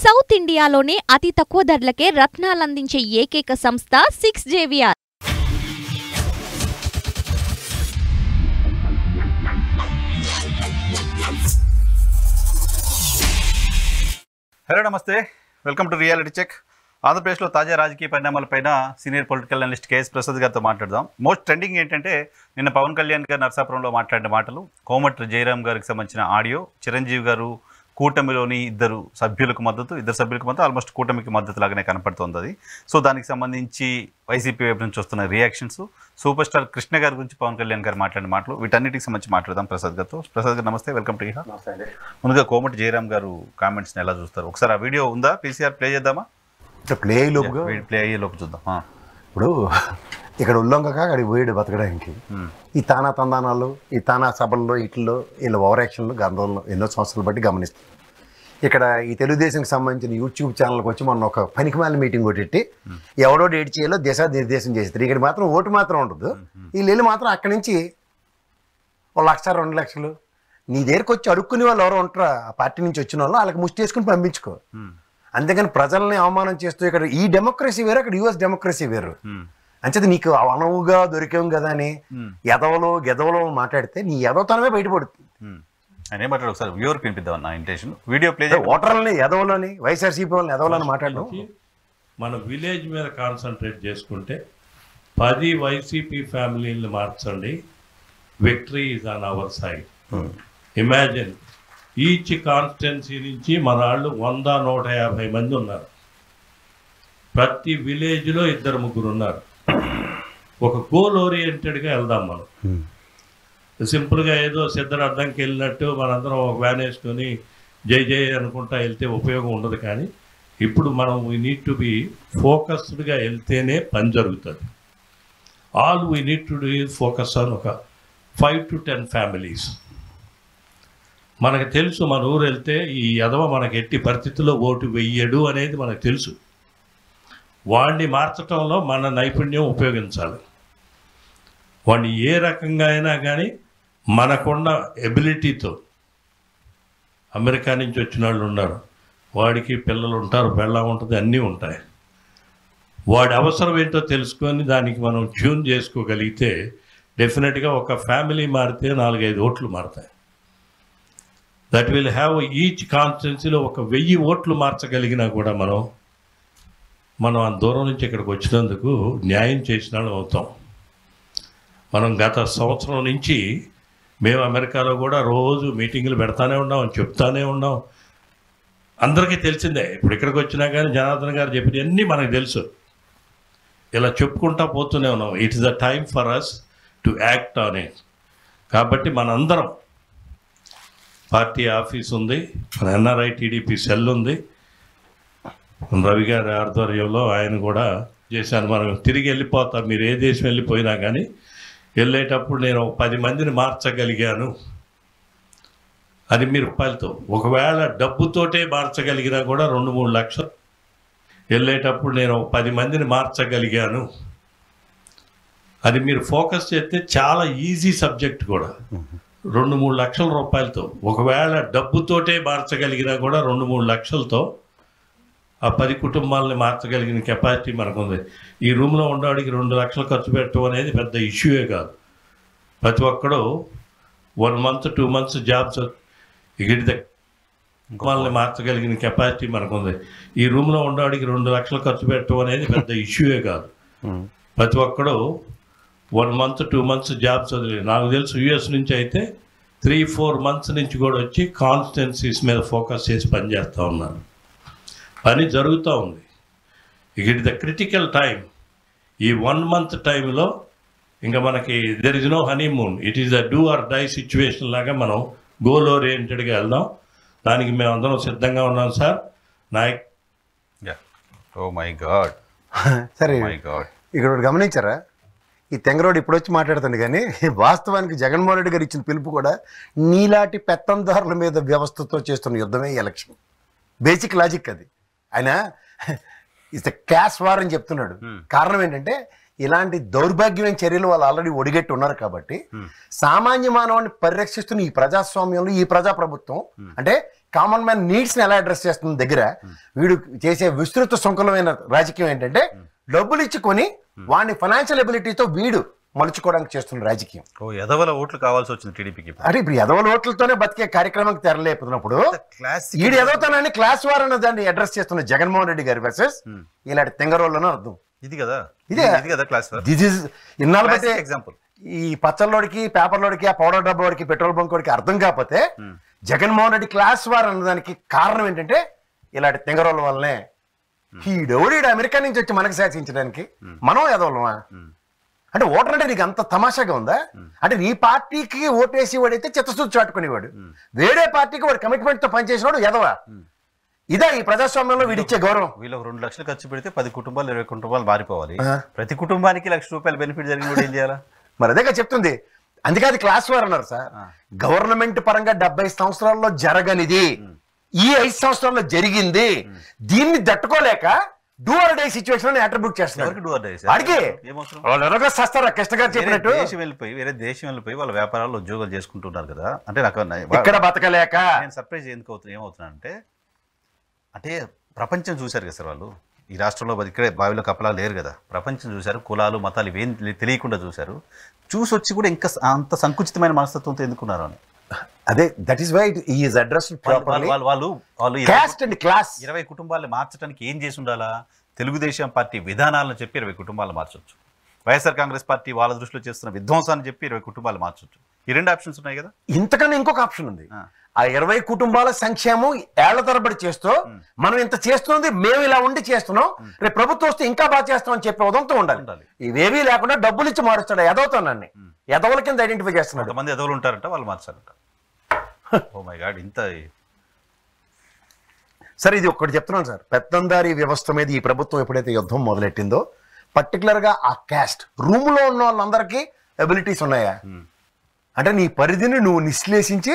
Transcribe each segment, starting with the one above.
South ఇండియాలోనే అతి తక్కువ ధరలకే రత్నాలందించే ఏకైక సంస్థ సిక్స్ జేవిఆర్ హలో నమస్తే వెల్కమ్ టు రియాలిటీ చెక్ ఆంధ్రప్రదేశ్లో తాజా రాజకీయ పరిణామాలపైన senior political analyst KS Prasad గారితో మాట్లాడదాం మోస్ట్ ట్రెండింగ్ ఏంటంటే నిన్న పవన్ కళ్యాణ్ గారు నర్సాపురంలో మాట్లాడిన మాటలు కోమటి జయరాం గారికి సంబంధించిన ఆడియో చిరంజీవి గారు కూటమిలోని ఇద్దరు సభ్యులకు మద్దతు ఇద్దరు సభ్యులకు మద్దతు ఆల్మోస్ట్ కూటమికి మద్దతు లాగానే కనపడుతుంది అది సో దానికి సంబంధించి వైసీపీ వైపు నుంచి వస్తున్న రియాక్షన్స్ సూపర్ స్టార్ కృష్ణ గారి గురించి పవన్ కళ్యాణ్ గారు మాట్లాడిన మాటలు వీటన్నిటికి సంబంధించి మాట్లాడదాం ప్రసాద్ గారితో ప్రసాద్ గారు నమస్తే వెల్కమ్ టు ఇహా ముందుగా కోమటి జయరాం గారు కామెంట్స్ని ఎలా చూస్తారు ఒకసారి ఆ వీడియో ఉందా పీసీఆర్ ప్లే చేద్దామా ఇట్లా ప్లే లోపుగా ప్లే అయ్యే లోపు చూద్దాం ఆ. ఇప్పుడు ఇక్కడ ఉల్లంఘక అక్కడికి పోయాడు బతకడానికి ఉమ్. ఈ తానా తందానాలు ఈ తానా సభల్లో ఇట్లో వీళ్ళ ఓవర్ యాక్షన్లు గంధంలో ఎన్నో సంవత్సరాలు బట్టి గమనిస్తాం ఇక్కడ ఈ తెలుగుదేశంకి సంబంధించిన యూట్యూబ్ ఛానల్కి వచ్చి మొన్న ఒక పనికిమాల మీటింగ్ కొట్టి ఎవడో డేట్ చేయాలో దిశ నిర్దేశం చేస్తారు ఇక్కడ మాత్రం ఓటు మాత్రం ఉండదు వీళ్ళు వెళ్ళి మాత్రం అక్కడి నుంచి ఒక లక్ష రెండు లక్షలు నీ దగ్గరికి వచ్చి అడుక్కునే వాళ్ళు ఎవరో ఉంటారా ఆ పార్టీ నుంచి వచ్చిన వాళ్ళు వాళ్ళకి ముష్టి వేసుకుని పంపించుకో ఉమ్. అంతేగాని ప్రజల్ని అవమానం చేస్తూ ఇక్కడ ఈ డెమోక్రసీ వేరు అక్కడ యుఎస్ డెమోక్రసీ వేరు ఉమ్. అంచేది నీకు అనవుగా దొరికాం కదా అని ఉమ్. ఎదవలో గెదవలో మాట్లాడితే నీ ఎదవతనమే బయటపడుతుంది ఉమ్. ఆయన ఏమంటాడు ఒకసారి వ్యూవర్కి వినిపిద్దాం నా ఇంటెన్షన్ వీడియో ప్లే ఓటర్లని ఎదవలోని వైఎస్ఆర్సీపీ వాళ్ళని ఎదవలని మాట్లాడడం మన విలేజ్ మీద కాన్సన్ట్రేట్ చేసుకుంటే పది వైసీపీ ఫ్యామిలీని మార్చండి victory is on our side imagine each constituency నుంచి మన వాళ్ళు వంద నూట యాభై మంది ఉన్నారు ప్రతి విలేజ్లో ఇద్దరు ముగ్గురు ఉన్నారు ఒక గోల్ ఓరియంటెడ్గా వెళ్దాం మనం సింపుల్గా ఏదో సిద్ధరార్థంకి వెళ్ళినట్టు మనందరం ఒక వ్యాన్ వేసుకొని జై జై అనుకుంటా వెళ్తే ఉపయోగం ఉండదు కానీ ఇప్పుడు మనం వీ నీడ్ టు బి ఫోకస్డ్గా వెళ్తేనే పని జరుగుతుంది all we need to do focus on ఒక ఫైవ్ టు టెన్ ఫ్యామిలీస్ మనకు తెలుసు మన ఊరు వెళ్తే ఈ యదవ మనకి ఎట్టి పరిస్థితుల్లో ఓటు వెయ్యడు అనేది మనకు తెలుసు వాడిని మార్చటంలో మన నైపుణ్యం ఉపయోగించాలి వాడిని ఏ రకంగా అయినా కానీ మనకున్న ఎబిలిటీతో అమెరికా నుంచి వచ్చిన వాళ్ళు ఉన్నారు వాడికి పిల్లలు ఉంటారు బెల్లం ఉంటుంది అన్నీ ఉంటాయి వాడి అవసరం ఏంటో తెలుసుకొని దానికి మనం ట్యూన్ చేసుకోగలిగితే డెఫినెట్గా ఒక ఫ్యామిలీ మారితే నాలుగైదు ఓట్లు మారుతాయి దట్ విల్ హ్యావ్ ఈచ్ కాన్స్టిట్యున్సీలో ఒక వెయ్యి ఓట్లు మార్చగలిగినా కూడా మనం మనం ఆ దూరం నుంచి ఇక్కడికి వచ్చినందుకు న్యాయం చేసిన వాళ్ళం అవుతాం మనం గత సంవత్సరం నుంచి మేము అమెరికాలో కూడా రోజు మీటింగులు పెడతానే ఉన్నాం చెప్తానే ఉన్నాం అందరికీ తెలిసిందే ఇప్పుడు ఇక్కడికి వచ్చినా కానీ జనార్దన్ గారు చెప్పినవన్నీ మనకు తెలుసు ఇలా చెప్పుకుంటా పోతూనే ఉన్నాం it is the time for us to act on it కాబట్టి మనందరం పార్టీ ఆఫీస్ ఉంది మన ఎన్ఆర్ఐ టీడీపీ సెల్ ఉంది రవి గారి ఆధ్వర్యంలో ఆయన కూడా చేశాను మనం తిరిగి వెళ్ళిపోతాం మీరు ఏ దేశం వెళ్ళిపోయినా కానీ వెళ్ళేటప్పుడు నేను ఒక పది మందిని మార్చగలిగాను అది మీ రూపాయలతో ఒకవేళ డబ్బుతోటే మార్చగలిగినా కూడా రెండు మూడు లక్షలు వెళ్ళేటప్పుడు నేను ఒక పది మందిని మార్చగలిగాను అది మీరు ఫోకస్ చేస్తే చాలా ఈజీ సబ్జెక్ట్ కూడా రెండు మూడు లక్షల రూపాయలతో ఒకవేళ డబ్బుతోటే మార్చగలిగినా కూడా రెండు మూడు లక్షలతో ఆ పది కుటుంబాలని మార్చగలిగిన కెపాసిటీ మనకుంది ఈ రూమ్లో ఉండడానికి రెండు లక్షలు ఖర్చు పెట్టడం అనేది పెద్ద ఇష్యూయే కాదు ప్రతి ఒక్కడు one month two months jobs ఇగిడి వాళ్ళని మార్చగలిగిన కెపాసిటీ మనకుంది ఈ రూమ్లో ఉండడానికి రెండు లక్షలు ఖర్చు పెట్టడం అనేది పెద్ద ఇష్యూయే కాదు ప్రతి ఒక్కడు one month two months jobs వదిలి నాకు తెలుసు యూఎస్ నుంచి అయితే త్రీ ఫోర్ మంత్స్ నుంచి కూడా వచ్చి కాన్స్టెన్సీస్ మీద ఫోకస్ చేసి పనిచేస్తూ ఉన్నారు పని జరుగుతూ ఉంది ఇక ఇట్ ద క్రిటికల్ టైం ఈ వన్ మంత్ టైంలో ఇంకా మనకి there is no honeymoon it is a do or die situation లాగా మనం గోల్ ఓరియంటెడ్గా వెళ్దాం దానికి మేము అందరం సిద్ధంగా ఉన్నాం sir Nayak oh my god సరే మై గాడ్ ఇక్కడ ఒకటి గమనించారా ఈ తెంగరోడు ఇప్పుడు వచ్చి మాట్లాడుతుంది కానీ వాస్తవానికి జగన్మోహన్ రెడ్డి గారు ఇచ్చిన పిలుపు కూడా నీలాంటి పెత్తందారుల మీద వ్యవస్థతో చేస్తున్న యుద్ధమే ఈ ఎలక్షన్ బేసిక్ లాజిక్ అది ఆయన ఇస్ ద క్యాష్ వార్ అని చెప్తున్నాడు కారణం ఏంటంటే ఇలాంటి దౌర్భాగ్యమైన చర్యలు వాళ్ళు ఆల్రెడీ ఒడిగట్టి ఉన్నారు కాబట్టి సామాన్య మానవాన్ని పరిరక్షిస్తున్న ఈ ప్రజాస్వామ్యంలో ఈ ప్రజాప్రభుత్వం అంటే కామన్ మ్యాన్ నీడ్స్ ని ఎలా అడ్రస్ చేస్తున్న దగ్గర వీడు చేసే విస్తృత సుంకలమైన రాజకీయం ఏంటంటే డబ్బులు ఇచ్చుకొని వాడిని ఫైనాన్షియల్ ఎబిలిటీతో వీడు మలుచుకోవడానికి చేస్తున్న రాజకీయం ఓ ఎదవల ఓట్లు కావాల్సి వచ్చింది టీడీపీకి అంటే ఇప్పుడు ఎదవల ఓట్లతోనే బతికే కార్యక్రమానికి తెరలేపుతున్నప్పుడు క్లాసిక్ ఈడు ఎదవుతానని క్లాస్ వార్ అన్న దాన్ని అడ్రస్ చేస్తున్న జగన్మోహన్ రెడ్డి గారి వర్సెస్ ఇలాంటి తెంగరోళ్ళను అర్థం ఇది కదా ఇదే. ఇది కదా క్లాస్ దిస్ ఇస్ ఇన్నాళ్ళు బట్టే క్లాసిక్ ఎగ్జాంపుల్ ఈ పచ్చల్లోడికి పేపర్లోడికి ఆ పౌడర్ డబ్బాడికి పెట్రోల్ బంక్ వాడికి అర్థం కాకపోతే జగన్మోహన్ రెడ్డి క్లాస్ వార్ అన్నదానికి కారణం ఏంటంటే ఇలాంటి తెంగరోళ్ళ వల్లనే ఈడెవడు ఈడు అమెరికా నుంచి వచ్చి మనకు శాసించడానికి మనం ఎదవలమా అంటే ఓటర్ అంటే నీకు అంత తమాషాగా ఉందా అంటే నీ పార్టీకి ఓటేసి వాడైతే చిత్తశుద్ధి చాటుకునేవాడు వేరే పార్టీకి వాడు కమిట్మెంట్ తో పనిచేసినాడు ఎదవా ఇదా ఈ ప్రజాస్వామ్యంలో వీడిచ్చే గౌరవం వీళ్ళు ఒక రెండు లక్షలు ఖర్చు పెడితే పది కుటుంబాలు ఇరవై కుటుంబాలు మారిపోవాలి ఆ. ప్రతి కుటుంబానికి లక్ష రూపాయలు బెనిఫిట్ జరిగిన కూడా ఏం చేయాలా మరి అదేగా చెప్తుంది అందుకే అది క్లాస్ వార్ అన్నారు సార్ గవర్నమెంట్ పరంగా డెబ్బై సంవత్సరాల్లో జరగనిది ఈ ఐదు సంవత్సరాల్లో జరిగింది దీన్ని తట్టుకోలేక do or die situation attribute చేస్తున్నారు ఎవరికి డూ ఆర్ డై? వాడికి ఏమవసరం? వాళ్ళు ఎలాగో సస్తారా కృష్ణ గారు వేరే చెప్పినట్టు దేశం వెళ్ళిపోయి వేరే దేశం వెళ్ళిపోయి వాళ్ళ వ్యాపారాల్లో ఉద్యోగాలు చేసుకుంటున్నారు కదా అంటే నాకు ఇక్కడ బతకలేక నేను సర్ప్రైజ్ ఎందుకు అవుతున్నా ఏమవుతున్నా అంటే అంటే ప్రపంచం చూశారు కదా సార్ వాళ్ళు ఈ రాష్ట్రంలో మరి ఇక్కడే బావిలో కప్పలా లేరు కదా ప్రపంచం చూశారు కులాలు మతాలు ఇవేం తెలి- తెలియకుండా చూశారు చూసి వచ్చి కూడా ఇంకా స- అంత సంకుచితమైన మనస్తత్వంతో ఎందుకున్నారు అని అదే that is why is address వాళ్ళు వాళ్ళు వాళ్ళు వాళ్ళు వాళ్ళు ఇరవై క్యాస్ట్ అండ్ క్లాస్ ఇరవై కుటుంబాలను మార్చడానికి ఏం చేసి ఉండాలా తెలుగుదేశం పార్టీ విధానాలను చెప్పి ఇరవై కుటుంబాలు మార్చొచ్చు వైఎస్ఆర్ కాంగ్రెస్ పార్టీ వాళ్ళ దృష్టిలో చేస్తున్న విధ్వంసాన్ని చెప్పి ఇరవై కుటుంబాలు మార్చొచ్చు ఈ రెండు ఆప్షన్స్ ఉన్నాయి కదా ఇంతకన్నా ఇంకొక ఆప్షన్ ఉంది ఆ. ఆ ఇరవై కుటుంబాల సంక్షేమం ఏళ్ల తరబడి చేస్తూ మనం ఇంత చేస్తున్నది మేము ఇలా ఉండి చేస్తున్నాం రేపు ప్రభుత్వం వస్తే ఇంకా బాగా చేస్తాం అని చెప్పే ఉదంతో ఉండాలి ఉండాలి. ఇవేవీ లేకుండా డబ్బులు ఇచ్చి మారుస్తాడు ఎదవుతానని ఎదవల కింద ఐడెంటిఫై చేస్తున్నాడు కొంతమంది ఎదవలు ఉంటారంట వాళ్ళు మార్చాలంట ఓ మై గాడ్ ఇంత సార్ ఇది ఒక్కటి చెప్తున్నాను సార్ పెత్తందారి వ్యవస్థ మీద ఈ ప్రభుత్వం ఎప్పుడైతే యుద్ధం మొదలెట్టిందో పర్టికులర్ గా ఆ క్యాస్ట్ రూమ్ లో ఉన్న వాళ్ళందరికీ ఎబిలిటీస్ ఉన్నాయా అంటే నీ పరిధిని నువ్వు నిశ్లేషించి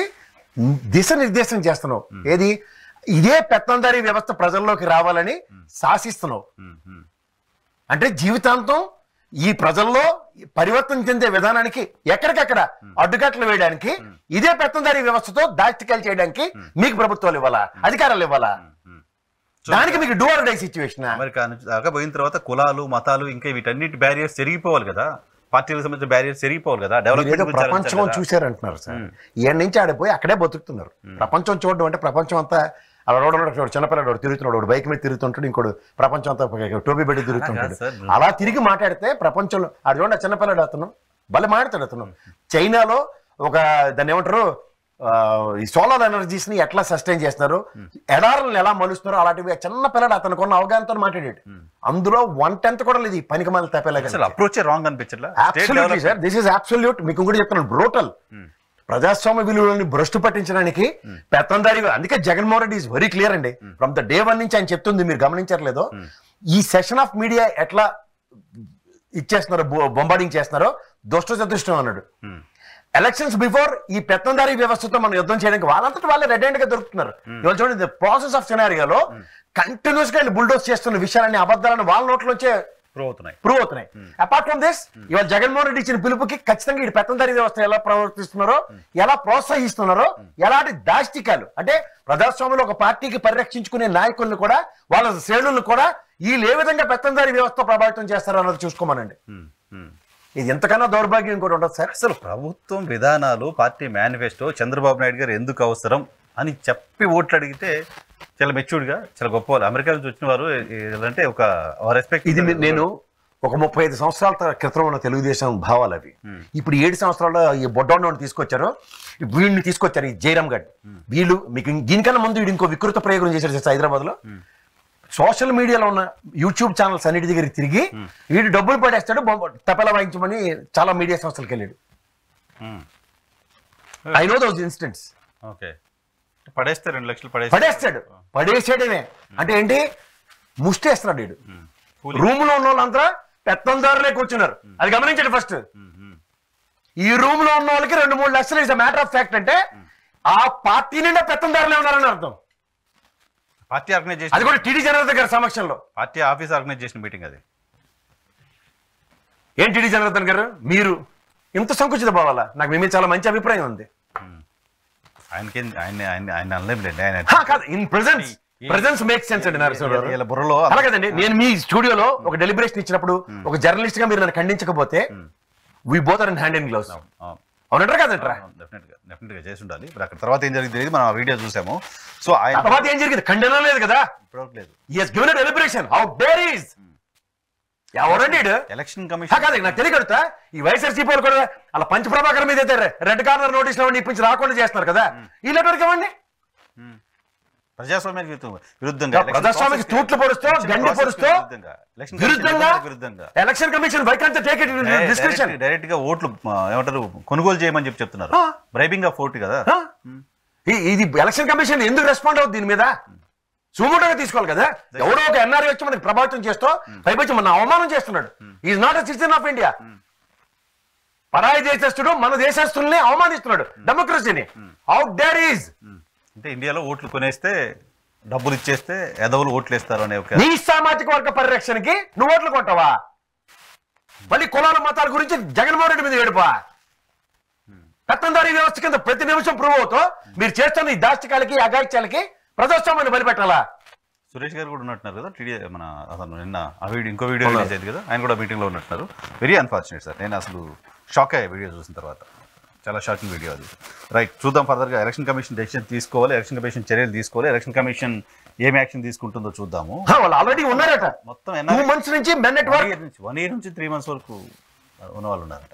దిశ నిర్దేశం చేస్తున్నావు ఏది ఇదే పెత్తందారి వ్యవస్థ ప్రజల్లోకి రావాలని శాసిస్తున్నావు ఉమ్, ఉమ్. అంటే జీవితాంతం ఈ ప్రజల్లో పరివర్తన చెందే విధానానికి ఎక్కడికక్కడ అడ్డుకట్లు వేయడానికి ఇదే పెత్తందారి వ్యవస్థతో దాష్టికాలు చేయడానికి మీకు ప్రభుత్వాలు ఇవ్వాలా అధికారాలు ఇవ్వాలా ఉమ్. దానికి మీకు డూఆర్ డై సిచ్యువేషన్ అమెరికా నుంచి దాకా పోయిన తర్వాత కులాలు మతాలు ఇంకా వీటన్నిటి బ్యారియర్స్ చెరిగిపోవాలి కదా పార్టీలకు సంబంధించిన బ్యారియర్స్ చెరిగిపోవాలి కదా ఏదో డెవలప్మెంట్ ప్రపంచం చూశారంటున్నారు సార్ ఈయన నుంచి ఆడిపోయి అక్కడే బతుకుతున్నారు ప్రపంచం చూడడం అంటే ప్రపంచం అంతా అలా రోడ్డు మీద ఒకడు చిన్నపిల్లడు ఒకడు తిరుగుతున్నాడు ఒకడు బైక్ మీద తిరుగుతుంటాడు ఇంకోడు ప్రపంచం అంతా ఒక టోపీ పెట్టి తిరుగుతుంటాడు సార్. అలా తిరిగి మాట్లాడితే ప్రపంచంలో ఆడు చూడండి ఆ చిన్నపిల్లడు అతను భలే మాట్లాడతాడు అతను చైనాలో ఒక దాన్ని ఏమంటారు ఆ, ఈ సోలార్ ఎనర్జీస్ ని ఎట్లా సస్టైన్ చేస్తున్నారు ఎడారులను ఎలా మలుస్తున్నారు అలాంటివి ఆ చిన్న పిల్లడు అతనికి ఉన్న అవగాహనతో మాట్లాడాడు అందులో వన్ టెన్త్ కూడా లేదు ఈ పనికి మళ్ళీ తప్పేలాగా అసలు అప్రోచ్ రాంగ్ అనిపించట్లా state absolutely sir this is absolute మీకు కూడా చెప్తున్నాను బ్రోటల్ ప్రజాస్వామ్య విలువలని భ్రష్టు పట్టించడానికి పెత్తందారి అందుకే Jaganmohan Reddy is very clear అండి ఫ్రమ్ ద డే వన్ నుంచి ఆయన చెప్తుంది మీరు గమనించట్లేదో ఈ సెషన్ ఆఫ్ మీడియా ఎట్లా ఇచ్చేస్తున్నారో బొంబాడింగ్ చేస్తున్నారో దుష్ట చతుష్టం అన్నాడు ఎలక్షన్స్ బిఫోర్ ఈ పెత్తందారీ వ్యవస్థతో మనం యుద్ధం చేయడానికి వాళ్ళంతటి వాళ్ళే రెడ్ హ్యాండ్ గా దొరుకుతున్నారు ఇవాళ చూడండి ప్రాసెస్ ఆఫ్ సినారియాలో కంటిన్యూస్ గా బుల్డోస్ చేస్తున్న విషయాలని అబద్ధాలను వాళ్ళ నోట్లోంచే ప్రూవ్ అవుతున్నాయి ప్రూవ్ అవుతున్నాయి అపార్ట్ ఫ్రమ్ దిస్ ఇవాళ జగన్మోహన్ రెడ్డి ఇచ్చిన పిలుపుకి ఖచ్చితంగా ఈ పెత్తందారీ వ్యవస్థ ఎలా ప్రవర్తిస్తున్నారో ఎలా ప్రోత్సహిస్తున్నారో ఎలాంటి దాష్టికాలు అంటే ప్రజాస్వామ్యంలో ఒక పార్టీకి పరిరక్షించుకునే నాయకులను కూడా వాళ్ళ శ్రేణులను కూడా వీళ్ళు ఏ విధంగా పెత్తందారీ వ్యవస్థ ప్రభావితం చేస్తారో అన్నది చూసుకోమనండి ఉమ్, ఉమ్. ఇది ఎంతకన్నా దౌర్భాగ్యం ఇంకోటి ఉండదు సార్ అసలు ప్రభుత్వం విధానాలు పార్టీ మేనిఫెస్టో చంద్రబాబు నాయుడు గారు ఎందుకు అవసరం అని చెప్పి ఓట్లు అడిగితే చాలా మెచ్యూర్డ్గా చాలా గొప్ప వాళ్ళు అమెరికా నుంచి వచ్చిన వారు అంటే ఒక రెస్పెక్ట్ ఇది నే- నేను ఒక ముప్పై ఐదు సంవత్సరాల త- క్రితం ఉన్న తెలుగుదేశం భావాలు అవి ఇప్పుడు ఏడు సంవత్సరాల్లో ఈ బొడ్డోని తీసుకొచ్చారు వీడిని తీసుకొచ్చారు ఈ జయరామ్ గడ్ వీళ్ళు మీకు ఇం- దీనికన్నా ముందు వీడు ఇంకో వికృత ప్రయోగం చేశారు హైదరాబాద్ లో సోషల్ మీడియాలో ఉన్న యూట్యూబ్ ఛానల్స్ అన్నిటి దగ్గరికి తిరిగి వీడు డబ్బులు పడేస్తాడు బొమ్మ- తపలా వాయించమని చాలా మీడియా సంస్థలకు వెళ్ళాడు I know those instants okay పడేస్తే రెండు లక్షలు పడేస్తే పడేస్తాడు పడేసాడమే అంటే ఏంటి ముష్టేస్తున్నాడు వీడు ఉమ్, కూలి. రూమ్ లో ఉన్న వాళ్ళంతా పెత్తందారులే కూర్చున్నారు అది గమనించండి ఫస్ట్ ఉమ్, ఉమ్. ఈ రూమ్ లో ఉన్న వాళ్ళకి రెండు మూడు లక్షలు ఇస్ మ్యాటర్ ఆఫ్ ఫ్యాక్ట్ అంటే ఆ పార్టీ నిండా పెత్తందారులే ఉన్నారని అర్థం పార్టీ ఆర్గనైజ్ అది చేసిన కూడా టీడీ జనరల్ దగ్గర సమక్షంలో పార్టీ ఆఫీస్ ఆర్గనైజ్ చేసిన మీటింగ్ అది ఏం టీడీ జనార్దన్ గారు మీరు ఇంత సంకుచిత భావాలా నాకు మీ మీద చాలా మంచి అభిప్రాయం ఉంది ఆయనకి ఆయన ఆయన ఆయన అనలేండి ఆయన హా, కాదు in presence presence make sense అండి నరసింహరావు వీళ్ళ బుర్రలో అలా కదండి నేను మీ స్టూడియోలో ఒక డెలిబరేషన్ ఇచ్చినప్పుడు ఒక జర్నలిస్ట్ గా మీరు నన్ను ఖండించకపోతే we both are in hand in gloves అవునంటారా కదంటారా డెఫినెట్ గా డెఫినెట్ గా చేసి ఉండాలి ఇప్పుడు అక్కడ తర్వాత ఏం జరిగింది తెలియదు మనం ఆ వీడియో చూసాము సో ఆయన తర్వాత ఏం జరిగింది ఖండన లేదు కదా ఇప్పటివరకు లేదు yes given deliberation how dare is ఎవరండి ఈడు? ఎలక్షన్ హా, కమిషన్ కాదు నాకు తెలియకడుతా ఈ వైఎస్ఆర్సీపీ వాళ్ళు కూడా అలా పంచ ప్రభాకర్ మీద అయితే రెడ్ కార్నర్ నోటీసులు అవన్నీ ఇప్పించి రాకుండా చేస్తున్నారు కదా ఈ లెటర్కి ఇవ్వండి ప్రజాస్వామ్యానికి విరుద్ధంగా- విరుద్ధంగా election ప్రజాస్వామికి process కి- తూట్లు పొడుస్తూ election గండి process కి పొడుస్తూ విరుద్ధంగా election commission విరుద్ధంగా విరుద్ధంగా ఎలక్షన్ కమిషన్ వైకాంత్ టేక్ ఇట్ డిస్కషన్ డైరెక్ట్ గా ఓట్లు ఆ, ఏమంటారు కొనుగోలు చేయమని చెప్పి చెప్తున్నారు ఆ. బ్రైబింగ్ ఆఫ్ ఓట్ కదా ఇది ఎలక్షన్ కమిషన్ ఎందుకు రెస్పాండ్ అవుతుంది దీని మీద సుమూటంగా తీసుకోవాలి కదా ఎవడో ఒక ఎన్ఆర్ఐ వచ్చి మనకి ప్రభావితం చేస్తూ పైపచ్చి మన అవమానం చేస్తున్నాడు is not a citizen of India పరాయి దేశస్తుడు మన దేశస్తుల్ని అవమానిస్తున్నాడు డెమోక్రసీని అవుట్ డేర్ ఈజ్ అంటే ఇండియాలో ఓట్లు కొనేస్తే డబ్బులు ఇచ్చేస్తే ఎదవులు ఓట్లు వేస్తారు అనే ఒక నీ సామాజిక వర్గ పరిరక్షణకి నువ్వు ఓట్లు కొంటావా మళ్ళీ కులాల మతాల గురించి జగన్మోహన్ రెడ్డి మీద ఏడుపా పెత్తందారీ వ్యవస్థ కింద ప్రతి నిమిషం ప్రూవ్ అవుతూ మీరు చేస్తున్న ఈ దాష్టికాలకి అగాయిత్యాలకి ప్రజాస్వామ్యాన్ని బలిపెట్టాలా సురేష్ గారు కూడా ఉన్నట్టున్నారు కదా టీడీ మన అతను నిన్న ఆ వీడియో ఇంకో వీడియో రిలీజ్ అయింది కదా ఆయన కూడా మీటింగ్ లో ఉన్నట్టున్నారు వెరీ అన్ఫార్చునేట్ సార్ నేను అసలు షాక్ అయ్యా వీడియో చూసిన తర్వాత చాలా షాకింగ్ వీడియో అది రైట్ చూద్దాం ఫర్దర్ గా ఎలక్షన్ కమిషన్ డెసిషన్ తీసుకోవాలి ఎలక్షన్ కమిషన్ చర్యలు తీసుకోవాలి ఎలక్షన్ కమిషన్ ఏం యాక్షన్ తీసుకుంటుందో చూద్దాము హా, వాళ్ళు ఆల్రెడీ ఉన్నారట మొత్తం టూ ఎన్ఆర్ఐ మంత్స్ నుంచి men net one work year నుంచి వన్ ఇయర్ నుంచి త్రీ మంత్స్ వరకు ఉన్న వాళ్ళు ఉన్నారట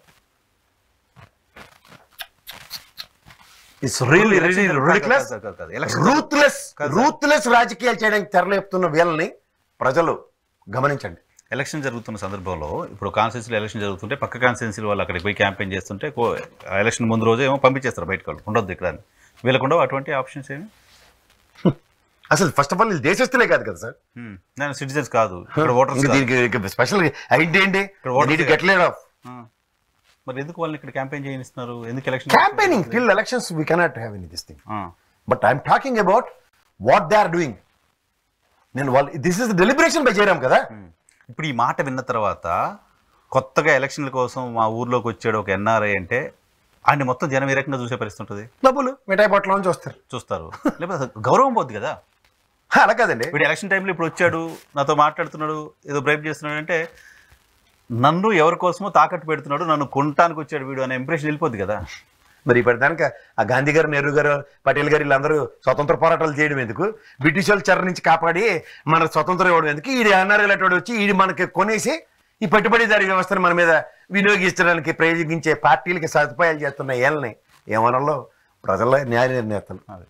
ఇట్స్ రియల్లీ రియల్లీ రిడిక్లస్ కాదు, కాదు, కాదు. ఎలక్షన్ రూత్లెస్ కాదు. రూత్లెస్ రాజకీయాలు చేయడానికి తెరలేపుతున్న వీళ్ళని ప్రజలు గమనించండి ఎలక్షన్ జరుగుతున్న సందర్భంలో ఇప్పుడు కాన్స్టిట్యూన్సీలో ఎలక్షన్ జరుగుతుంటే పక్క కాన్స్టిట్యూన్సీలు వాళ్ళు అక్కడికి పోయి క్యాంపెయిన్ చేస్తుంటే కో- ఆ ఎలక్షన్ ముందు రోజు ఏమో పంపించేస్తారు బయటకు వాళ్ళు ఉండొద్దు ఇక్కడ అని వీళ్ళకుండా అటువంటి ఆప్షన్స్ ఏమి అసలు ఫస్ట్ ఆఫ్ ఆల్ వీళ్ళు దేశస్తులే కాదు కదా సార్ హ్మ్. నేను సిటిజన్స్ కాదు ఇక్కడ ఓటర్స్ ఇంకా దీనికి స్పెషల్ ఐడెంటి ఏంటి ఇక్కడ voters neat get laid off మరి ఎందుకు వాళ్ళని ఇక్కడ క్యాంపెయిన్ చేయనిస్తున్నారు ఎందుకు election campaigning till elections we cannot have any this thing but I'm talking about what they are doing నేను వాళ్ళు దిస్ ఇస్ డెలిబరేషన్ బై చేయరాం కదా ఇప్పుడు ఈ మాట విన్న తర్వాత కొత్తగా ఎలక్షన్ల కోసం మా ఊర్లోకి వచ్చాడు ఒక ఎన్ఆర్ఐ అంటే ఆయన మొత్తం జనం ఏ రకంగా చూసే పరిస్థితి ఉంటుంది డబ్బులు మిఠాయి బొట్టలో నుంచి వస్తారు చూస్తారు లేకపోతే అసలు గౌరవం పోద్ది కదా హా, అలా కాదండి వీడు ఎలక్షన్ టైంలో ఇప్పుడు వచ్చాడు నాతో మాట్లాడుతున్నాడు ఏదో బ్రైబ్ చేస్తున్నాడు అంటే నన్ను ఎవరి కోసమో తాకట్టు పెడుతున్నాడు నన్ను కొనటానికి వచ్చాడు వీడు అనే ఇంప్రెషన్ వెళ్ళిపోద్ది కదా మరి ఇప్పుడు దానికి ఆ గాంధీ గారు నెహ్రూ గారు పటేల్ గారు వీళ్ళందరూ స్వతంత్ర పోరాటాలు చేయడం ఎందుకు బ్రిటిష్ వాళ్ళ చెర నుంచి కాపాడి మన స్వతంత్రం ఇవ్వడం ఎందుకు ఈ ఎన్ఆర్ఎల్ వచ్చి ఈ మనకి కొనేసి ఈ పెట్టుబడిదారీ వ్యవస్థను మన మీద వినియోగించడానికి ప్రయోగించే పార్టీలకి సదుపాయాలు చేస్తున్న ఏళ్ళని ఏమనలో ప్రజల న్యాయ నిర్ణేతలు అది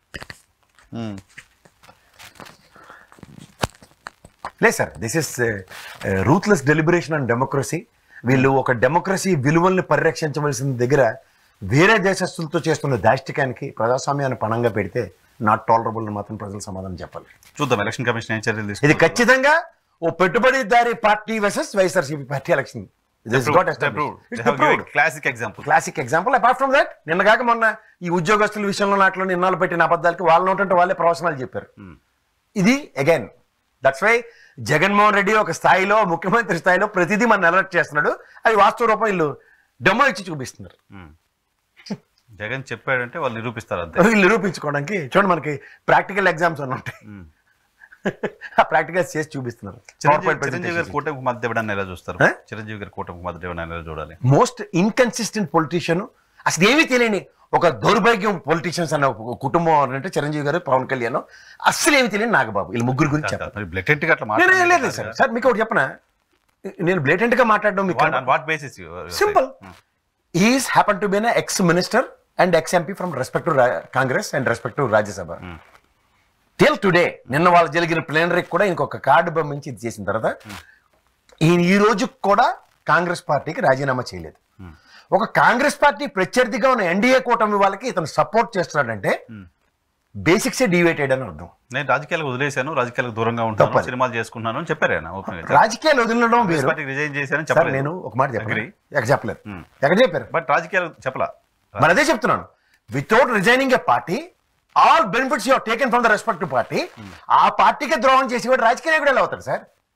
లేదు sir this is ruthless deliberation and democracy వీళ్ళు ఒక డెమోక్రసీ విలువల్ని పరిరక్షించవలసిన దగ్గర వేరే దేశస్తులతో చేస్తున్న దాష్టికానికి ప్రజాస్వామ్యాన్ని పణంగా పెడితే నాట్ టాలరబుల్ అని మాత్రం ప్రజలు సమాధానం చెప్పాలి చూద్దాం ఎలక్షన్ కమిషన్ ఏం చర్యలు ఇది తీసుకుంటుందో. ఖచ్చితంగా ఓ పెట్టుబడిదారి party versus YSRCP party election Approved. Approved. They have given classic example. Classic example apart from that నిన్నగాక మొన్న ఈ ఉద్యోగస్తుల విషయంలో నాట్లో నిన్నాళ్ళు పెట్టిన అబద్ధాలకి వాళ్ళ నోటంటే వాళ్ళే ప్రవచనాలు చెప్పారు ఇది again that's why Jaganmohan Reddy ఒక స్థాయిలో ముఖ్యమంత్రి స్థాయిలో ప్రతిదీ మన అలర్ట్ చేస్తున్నాడు అది వాస్తవ రూపం వీళ్ళు డెమో ఇచ్చి చూపిస్తున్నారు ఉమ్. జగన్ చెప్పాడంటే వాళ్ళు నిరూపిస్తారు అంతే వీళ్ళు నిరూపించుకోవడానికి చూడండి మనకి ప్రాక్టికల్ ఎగ్జామ్స్ అని ఉంటాయి ఆ ప్రాక్టికల్స్ చేసి చూపిస్తున్నారు చిరంజీవి చిరంజీవి గారు కూటమికి మధ్య ఇవ్వడాన్ని ఎలా చూస్తారు ఏ? చిరంజీవి గారు కూటమికి మధ్య ఇవ్వడాన్ని ఎలా చూడాలి మోస్ట్ ఇన్కన్సిస్టెంట్ పొలిటీషియన్ అసలు ఏమీ తెలియని ఒక దౌర్భాగ్యం పొలిటీషియన్స్ అనే ఒక కుటుంబం అంటే చిరంజీవి గారు పవన్ కళ్యాణ్ అస్సలు ఏమీ తెలియని నాగబాబు వీళ్ళు ముగ్గురు గురించి చెప్పారు మరి బ్లెటెంట్ గా అట్లా నేను లేదు సార్ సార్ మీకు ఒకటి చెప్పనా నేను బ్లేటెంట్ గా మాట్లాడడం మీకు what basis simple is happen to be an ex minister and ex MP from respect to Congress and respect to Rajya Sabha till today నిన్న వాళ్ళు జరిగిన ప్లేనరీకి కూడా ఇంకొక కార్డు పంపించి ఇది చేసిన తర్వాత ఈయన ఈ రోజు కూడా కాంగ్రెస్ పార్టీకి రాజీనామా చేయలేదు ఒక కాంగ్రెస్ పార్టీ ప్రత్యర్థిగా ఉన్న ఎన్డీఏ కూటమి వాళ్ళకి ఇతను సపోర్ట్ చేస్తున్నాడంటే బేసిక్స్ డివేటెడ్ అని అర్థం నేను రాజకీయాలకు వదిలేశాను రాజకీయాలకు దూరంగా ఉంటాను తప్పదు. సినిమాలు చేసుకుంటున్నాను అని చెప్పారు ఆయన ఓపెన్ గా రాజకీయాలు వదిలినడం వేరు పార్టీకి రిజైన్ చేశానని సార్ చెప్పలేదు నేను ఒక మాట చెప్పాను Agree. ఎక్కడ చెప్పలేదు Hmm. ఎక్కడ చెప్పారు బట్ రాజకీయాలు చెప్పలా మరి అదే చెప్తున్నాను without resigning a party all benefits your taken from the respective party ఆ పార్టీకి ద్రోహం చేసి కూడా రాజకీయ నాయకుడు ఎలా అవుతాడు సార్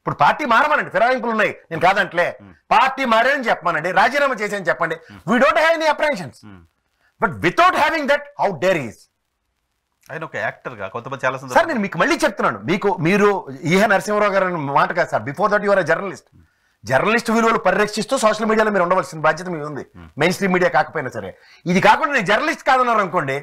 ఇప్పుడు పార్టీ మారమనండి ఫిరాయింపులు ఉన్నాయి నేను కాదంటలే పార్టీ మారేని చెప్పమనండి రాజీనామా చేసేని చెప్పండి we don't have any apprehensions but without having that how dare is ఆయన ఒక యాక్టర్ గా కొంతమంది చాలా సార్ సందర్భాలు నేను మీకు మళ్ళీ చెప్తున్నాను మీకు మీరు ఈహ నరసింహరావు గారు అన్న మాట కాదు sir before that your journalist journalist విలువలు పరిరక్షిస్తూ సోషల్ మీడియాలో మీరు ఉండవలసిన బాధ్యత మీ ఉంది మెయిన్ స్ట్రీమ్ మీడియా కాకపోయినా సరే ఇది కాకుండా నేను జర్నలిస్ట్ కాదన్నారు అనుకోండి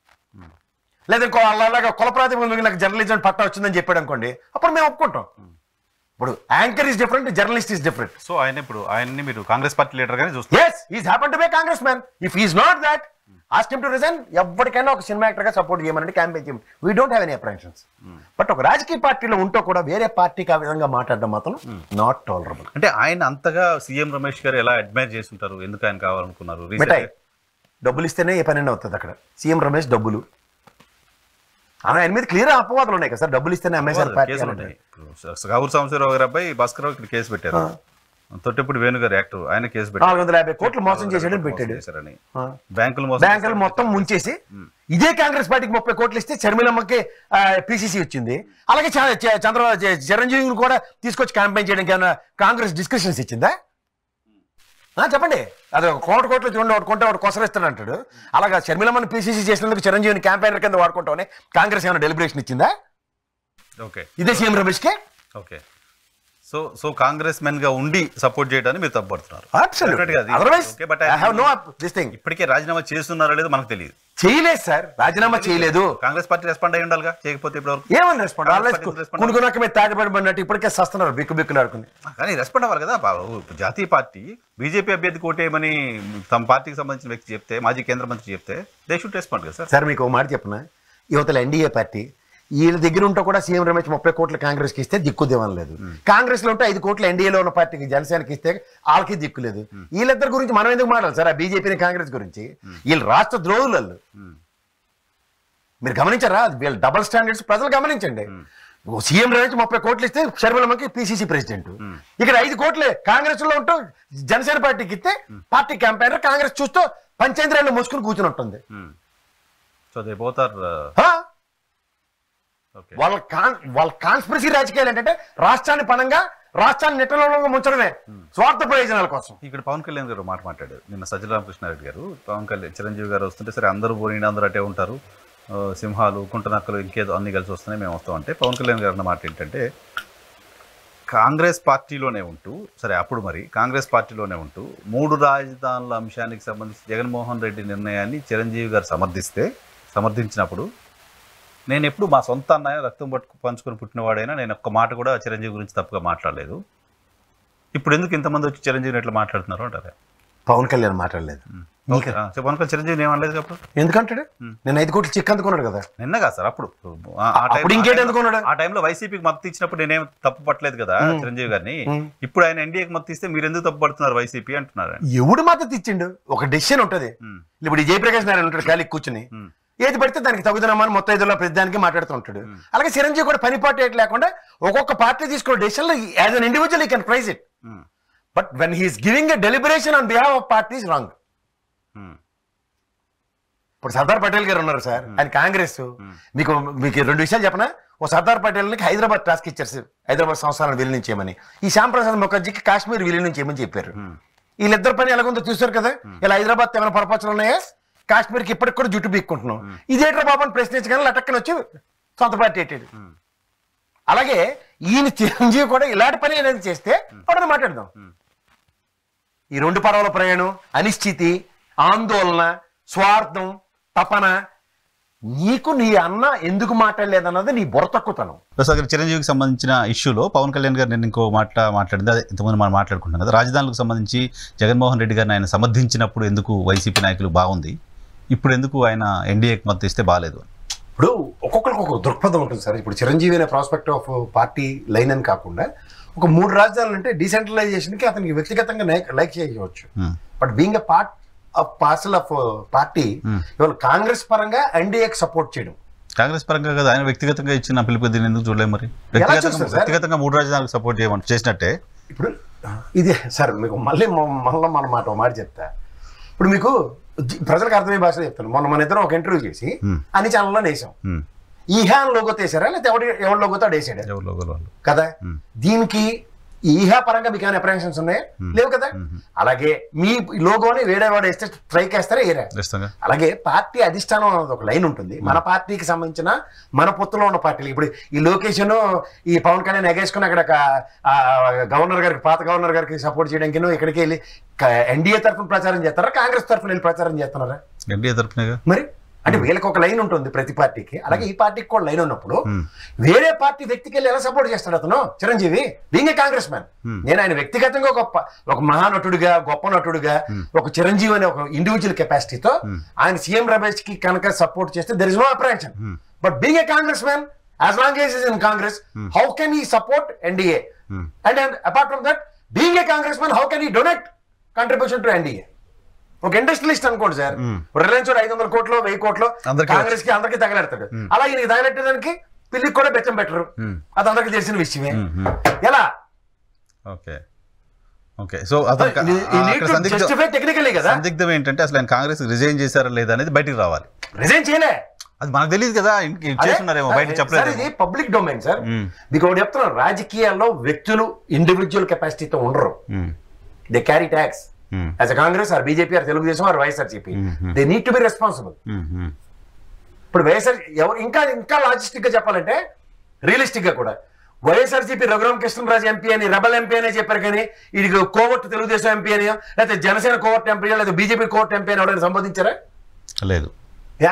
లేదా ఇంకో అలాగా కుల ప్రాతిపదికన నాకు జర్నలిజం పట్టా వచ్చిందని చెప్పాడు అనుకోండి అప్పుడు మేము ఒప్పుకుంటాం ఇప్పుడు anchor is different journalist is different so ఆయన ఇప్పుడు ఆయన్ని మీరు కాంగ్రెస్ పార్టీ లీడర్ గానే చూస్తారు as is happen to be Congress man if is not that ask him to resign ఎవరికైనా ఒక సినిమా యాక్టర్ గా సపోర్ట్ చేయమని క్యాంపెయిన్ చేయమని we don't have any apprehensions but ఒక రాజకీయ పార్టీలో ఉంటూ కూడా వేరే పార్టీకి ఆ విధంగా మాట్లాడడం మాత్రం నాట్ టాలరబుల్ అంటే ఆయన అంతగా సీఎం రమేష్ గారు ఎలా అడ్మైర్ చేస్తుంటారు ఎందుకు ఆయన కావాలనుకున్నారు మిఠాయి Recent- డబ్బులు ఇస్తేనే ఏ పని అవుతుంది అక్కడ సీఎం రమేష్ డబ్బులు అలా ఆయన మీద క్లియర్ అపవాదాలు ఉన్నాయి కదా సార్ డబ్బులు ఇస్తేనే అమ్మేశారు పార్టీ కేసులు అని. ఉన్నాయి ఇప్పుడు కావూరు సాంబశివరావు గారి అబ్బాయి భాస్కర్ ఇక్కడ కేసు పెట్టారు తొట్టిప్పుడు వేణు గారు యాక్టర్ ఆయన కేసు పెట్టారు నాలుగు వందల యాభై కోట్లు మోసం చేశాడని పెట్టాడు చేశారని ఆ. బ్యాంకులు మోసం బ్యాంకులు చేశారని మొత్తం ముంచేసి ఇదే కాంగ్రెస్ పార్టీకి ముప్పై కోట్లు ఇస్తే చర్మిలమ్మకి పిసిసి వచ్చింది అలాగే చ- చ- చంద్ర చ- చిరంజీవిని కూడా తీసుకొచ్చి క్యాంపెయిన్ చేయడానికి ఏమైనా కాంగ్రెస్ డిస్కషన్స్ ఇచ్చిందా ఆ, చెప్పండి అది ఒక కోట కోట్లు చూడండి ఒకటి కొంటే ఒకటి కొసరిస్తాడు అంటాడు అలాగా షర్మిలమ్మని పిసిసి చేసినందుకు చిరంజీవిని క్యాంపెయినర్ కింద వాడుకుంటామని కాంగ్రెస్ ఏమైనా డెలిబరేషన్ ఇచ్చిందా ఓకే ఇదే సీఎం రమేష్కి okay so so Congress men గా ఉండి సపోర్ట్ చేయడానికి మీరు తప్పబడుతున్నారు Definitely గా అది- otherwise Okay, but I I- have no this thing ఇప్పటికే రాజీనామా చేస్తున్నారో లేదో మనకు తెలియదు చేయలేదు సార్ రాజీనామా చేయలేదు కాంగ్రెస్ పార్టీ రెస్పాండ్ అయ్యి ఉండాలిగా చేయకపోతే ఇప్పుడు వరకు ఏమని రెస్పాండ్ కాంగ్రెస్ వాళ్ళే పార్టీ respond కునుకునక్క మీద తాగబడినట్టు ఇప్పటికే సస్తున్నారు బిక్కు బిక్కులు ఆడుకుని కానీ రెస్పాండ్ అవ్వాలి కదా బాబు. జాతీయ పార్టీ బీజేపీ అభ్యర్థి కోటేయమని తమ పార్టీకి సంబంధించిన వ్యక్తి చెప్తే మాజీ కేంద్ర మంత్రి చెప్తే దే షుడ్ రెస్పాండ్ కదా సార్ సార్ మీకు ఒక మాట చెప్పనా యువతల ఎన్డీఏ పార్టీ వీళ్ళ దగ్గర ఉంటే కూడా సీఎం రమేష్ ముప్పై కోట్లు కాంగ్రెస్ కి ఇస్తే దిక్కు దివం లేదు కాంగ్రెస్ లో ఉంటే ఐదు కోట్లు ఎన్డీఏలో ఉన్న పార్టీకి జనసేనకి ఇస్తే వాళ్ళకి దిక్కు లేదు వీళ్ళిద్దరి గురించి మనం ఎందుకు మాట్లాడాలి సార్ ఆ బీజేపీని కాంగ్రెస్ గురించి వీళ్ళు రాష్ట్ర ద్రోహులు వాళ్ళు. మీరు గమనించారా అది వీళ్ళ డబల్ స్టాండర్డ్స్ ప్రజలు గమనించండి సీఎం రమేష్ ముప్పై కోట్లు ఇస్తే షర్మిలమ్మకి పిసిసి ప్రెసిడెంట్ ఇక్కడ ఐదు కోట్లే కాంగ్రెస్ లో ఉంటూ జనసేన పార్టీకి ఇస్తే పార్టీ క్యాంపెయినర్ కాంగ్రెస్ చూస్తూ పంచేంద్రాలు మూసుకుని కూర్చుని ఉంటుంది సో దే బోత్ ఆర్ హా? ఓకే వాళ్ళ కాన్ వాళ్ళ కాన్స్పిరసీ రాజకీయాలు ఏంటంటే రాష్ట్రాన్ని పనంగా రాష్ట్రాన్ని నిట్టలలో ముంచడమే స్వార్థ ప్రయోజనాల కోసం ఇక్కడ పవన్ కళ్యాణ్ గారు ఒక మాట మాట్లాడారు నిన్న సజ్జల రామకృష్ణారెడ్డి గారు పవన్ కళ్యాణ్ చిరంజీవి గారు వస్తుంటే సరే అందరూ పోనీ అందరూ అటే ఉంటారు ఆ, సింహాలు కుంటనక్కలు ఇంకేదో అన్ని కలిసి వస్తున్నాయి మేము వస్తాం అంటే పవన్ కళ్యాణ్ గారు అన్న మాట ఏంటంటే కాంగ్రెస్ పార్టీలోనే ఉంటూ సరే అప్పుడు మరి కాంగ్రెస్ పార్టీలోనే ఉంటూ మూడు రాజధానుల అంశానికి సంబంధించి జగన్మోహన్ రెడ్డి నిర్ణయాన్ని చిరంజీవి గారు సమర్థిస్తే సమర్థించినప్పుడు నేను ఎప్పుడు మా సొంత అన్నయ్య రక్తం పట్టుకు పంచుకొని పుట్టినవాడైనా నేను ఒక్క మాట కూడా చిరంజీవి గురించి తప్పుగా మాట్లాడలేదు ఇప్పుడు ఎందుకు ఇంతమంది వచ్చి చిరంజీవిని ఎట్లా మాట్లాడుతున్నారు అంటారా పవన్ కళ్యాణ్ మాట్లాడలేదు ఓకే ఆ, చెప్పు అనుకో చిరంజీవిని ఏమనలేదు అప్పుడు ఎందుకంటాడు నేను ఐదు కోట్లు చిక్ అందుకున్నాడు కదా నిన్నగా సార్ అప్పుడు ఆ- ఆ అప్పుడు టైం- ఇంకేంటి ఆ అందుకున్నాడు? ఆ టైంలో వైసీపీకి మద్దతు ఇచ్చినప్పుడు నేనేం తప్పు పట్టలేదు కదా చిరంజీవి గారిని ఇప్పుడు ఆయన ఎన్డీఏకి మద్దతు ఇస్తే మీరు ఎందుకు తప్పు పడుతున్నారు వైసీపీ అంటున్నారు ఆయన. ఎవడు మద్దతు ఇచ్చిండు ఒక డెసిషన్ ఉంటది ఉమ్, ఇప్పుడు ఈ జయప్రకాష్ నారాయణ ఉంటాడు ఖాళీ కూర్చుని ఉమ్, ఏది పడితే దానికి తగుదనమని మొత్తం ఐదులో ప్రతిదానికి మాట్లాడుతూ ఉంటాడు అలాగే చిరంజీవి కూడా పని పాటు ఏటి లేకుండా ఒక్కొక్క పార్టీ తీసుకున్న decision as an individual he can praise it um, but when he's giving a deliberation on behalf of parties wrong um, ఇప్పుడు సర్దార్ పటేల్ గారు ఉన్నారు సార్ ఆయన కాంగ్రెస్ మీకు మీకు రెండు విషయాలు చెప్పనా ఓ సర్దార్ పటేల్కి హైదరాబాద్ టాస్క్ ఇచ్చారు సార్ హైదరాబాద్ సంస్థానాన్ని విలీనం చేయమని ఈ శ్యామ్ ప్రసాద్ ముఖర్జీకి కాశ్మీర్ విలీనం చేయమని చెప్పారు వీళ్ళిద్దరు పని ఎలాగుందో చూసారు కదా ఇలా హైదరాబాద్ ఏమైనా పొరపాట్లు ఉన్నాయా కాశ్మీర్కి ఇప్పటికి కూడా జుట్టు పీక్కుంటున్నాం ఇదేట్రా బాబు అని ప్రశ్నించగానే లటక్కన వచ్చి సొంత పార్టీ ఎట్టాడు అలాగే ఈయన చిరంజీవి కూడా ఇలాంటి పని ఏదైనా చేస్తే అప్పుడు మాట్లాడదాం ఈ రెండు పడవల ప్రయాణం అనిశ్చితి ఆందోళన స్వార్థం తపన నీకు నీ అన్న ఎందుకు మాట్లాడలేదన్నది నీ బుర్ర తక్కువతనం ప్రసాద్ గారు చిరంజీవికి సంబంధించిన ఇష్యూలో పవన్ కళ్యాణ్ గారు నేను ఇంకో మాట మాట్లాడింది అదే ఇంతకుముందు మనం మాట్లాడుకుంటాం కదా రాజధానులకు సంబంధించి జగన్మోహన్ రెడ్డి గారిని ఆయన సమర్థించినప్పుడు ఎందుకు వైసీపీ నాయకులు బాగుంది ఇప్పుడు ఎందుకు ఆయన ఎన్డీఏకి మద్దతు ఇస్తే బాగాలేదు అని ఇప్పుడు ఒక్కొక్కరికి ఒక దృక్పథం ఉంటుంది సార్ ఇప్పుడు చిరంజీవి అనే ప్రాస్పెక్ట్ ఆఫ్ పార్టీ లైన్ అని కాకుండా ఒక మూడు రాజధానులు అంటే డీసెంట్రలైజేషన్కి అతనికి వ్యక్తిగతంగా లైక్ చేయవచ్చు Hmm. But being a part of parcel of party Hmm. ఇవాళ కాంగ్రెస్ పరంగా ఎన్డీఏకి సపోర్ట్ చేయడం కాంగ్రెస్ పరంగా కదా ఆయన వ్యక్తిగతంగా ఇచ్చిన పిలుపు దీన్ని ఎందుకు చూడలేదు మరి వ్యక్తిగతంగా చూస్తారు సార్? వ్యక్తిగతంగా మూడు రాజధానులకు సపోర్ట్ చేయమని చేసినట్టే ఇప్పుడు ఇది సార్ మీకు మళ్ళీ మ- మళ్ళీ మన మాట ఒక మాట చెప్తా ఇప్పుడు మీకు జి- ప్రజలకు అర్థమయ్యే భాషలో చెప్తాను మొన్న మన ఇద్దరం ఒక ఇంటర్వ్యూ చేసి Hmm. అన్ని ఛానల్లో వేసాం ఉమ్, ఈ హ్యాన్ లోగో తీసారా లేకపోతే ఎవడి ఎవరి లోగోతో ఆడు వేసాడా ఎవరు లోగోలు వాళ్ళు కదా దీనికి ఈహా పరంగా మీకు ఏమైనా అప్రహెన్షన్స్ ఉన్నాయా లేవు కదా అలాగే మీ లోగోని వేరే వాడు వేస్తే స్ట్రైక్ వేస్తారా ఏరా ఖచ్చితంగా అలాగే పార్టీ అధిష్టానం అనేది ఒక లైన్ ఉంటుంది మన పార్టీకి సంబంధించిన మన పొత్తులో ఉన్న పార్టీలు ఇప్పుడు ఈ లొకేషన్ ఈ పవన్ కళ్యాణ్ ఎగేసుకుని అక్కడ ఒక, ఆ, గవర్నర్ గారికి పాత గవర్నర్ గారికి సపోర్ట్ చేయడానికి ఇక్కడికి వెళ్ళి ఎన్డీఏ తరఫున ప్రచారం చేస్తారా కాంగ్రెస్ తరఫున వెళ్ళి ప్రచారం చేస్తున్నారా ఎన్డీఏ తరపునేగా మరి అంటే వీళ్ళకి ఒక లైన్ ఉంటుంది ప్రతి పార్టీకి అలాగే ఈ పార్టీకి కూడా లైన్ ఉన్నప్పుడు వేరే పార్టీ వ్యక్తికి వెళ్ళి ఎలా సపోర్ట్ చేస్తాడు అతను Chiranjeevi being a Congress man నేను ఆయన వ్యక్తిగతంగా ఒక ప- ఒక మహానటుడిగా గొప్ప నటుడిగా ఒక చిరంజీవి అనే ఒక ఇండివిజువల్ కెపాసిటీతో ఆయన సీఎం రమేష్ కి కనుక సపోర్ట్ చేస్తే there is no apprehension but being a Congress man as long as is in Congress how can he support NDA and apart from that being a Congress man how can he donate contribution to NDA ఒక industrialist అనుకోండి sir Reliance ఐదు వందల కోట్లు వెయ్యి కోట్లు అందరికీ కాంగ్రెస్ కి అందరికీ తగలెడతాడు అలా ఈయనకి తగలెట్టడానికి పిల్లికి కూడా బెచ్చం పెట్టరు అది అందరికీ తెలిసిన విషయమే ఎలా ఓకే ఓకే సో అతను క- ఆ, అక్కడ సందిగ్ధం జస్టిఫై టెక్నికలీ కదా సందిగ్ధం ఏంటంటే అసలు ఆయన కాంగ్రెస్ రిజైన్ చేశారా లేదా అనేది బయటికి రావాలి రిజైన్ చేయలే అది మనకు తెలియదు కదా ఇంక చేస్తున్నారేమో బయట సార్ చెప్పలేదు ఇది పబ్లిక్ డొమైన్ సార్ మీకు ఒకటి చెప్తున్నాను రాజకీయాల్లో వ్యక్తులు ఇండివిజువల్ కెపాసిటీతో ఉండరు they carry tax as a Congress or BJP or Telugu Desam or YSRCP they need to be responsible ఇప్పుడు వైఎస్ఆర్ ఎవరు ఇంకా ఇంకా లాజిస్టిక్ గా చెప్పాలంటే రియలిస్టిక్ గా కూడా వైఎస్ఆర్సీపీ రఘురామ కృష్ణరాజు ఎంపీ అని రెబల్ ఎంపీ అనే చెప్పారు కానీ ఇది కోవట్ తెలుగుదేశం ఎంపీ అని లేకపోతే జనసేన కోవట్ ఎంపీ లేదా బీజేపీ కోవట్ ఎంపీ అని ఎవరైనా సంబోధించారా లేదు యా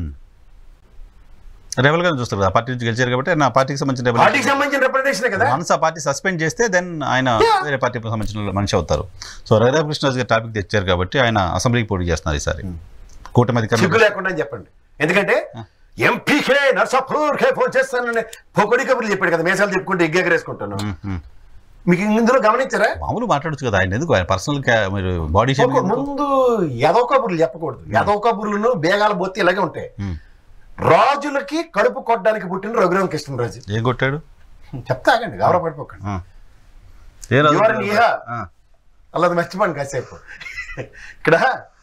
రెబల్ గానే చూస్తారు కదా, ఆ పార్టీ నుంచి గెలిచారు కాబట్టి నా పార్టీకి సంబంధించిన రెబల్ పార్టీకి సంబంధించిన రిప్రజెంటేషన్ కదా వన్స్ ఆ పార్టీ సస్పెండ్ చేస్తే దెన్ ఆయన వేరే పార్టీకి సంబంధించిన మనిషి అవుతారు సో రఘురామకృష్ణరాజు గారు టాపిక్ తెచ్చారు కాబట్టి ఆయన అసెంబ్లీకి పోటీ చేస్తున్నారు ఈసారి కూటమి సిగ్గు అధికారులు లేకుండా అని చెప్పండి ఎందుకంటే ఎంపీకే నర్సాపూర్కే ఫోన్ చేస్తానని పొగడి కబుర్లు చెప్పాడు కదా మేసాలు తిప్పుకుంటే ఎగ్గెగరేసుకుంటాను మీకు ఇందులో గమనించారా మామూలు మాట్లాడచ్చు కదా ఆయన ఎందుకు ఆయన పర్సనల్ మీరు బాడీ ఒక షేప్ ముందు యదవ కబుర్లు చెప్పకూడదు యదవ కబుర్లను బేగాల బొత్తి ఇలాగే ఉంటాయి రాజులకి కడుపు కొట్టడానికి పుట్టిన రఘురామ కృష్ణరాజు ఏం కొట్టాడు చెప్తా ఆగండి గౌరవ పడిపోకండి ఆ. ఏ రాజు? You are in Iha. ఆ. అలా అది మర్చిపోండి కాసేపు ఇక్కడ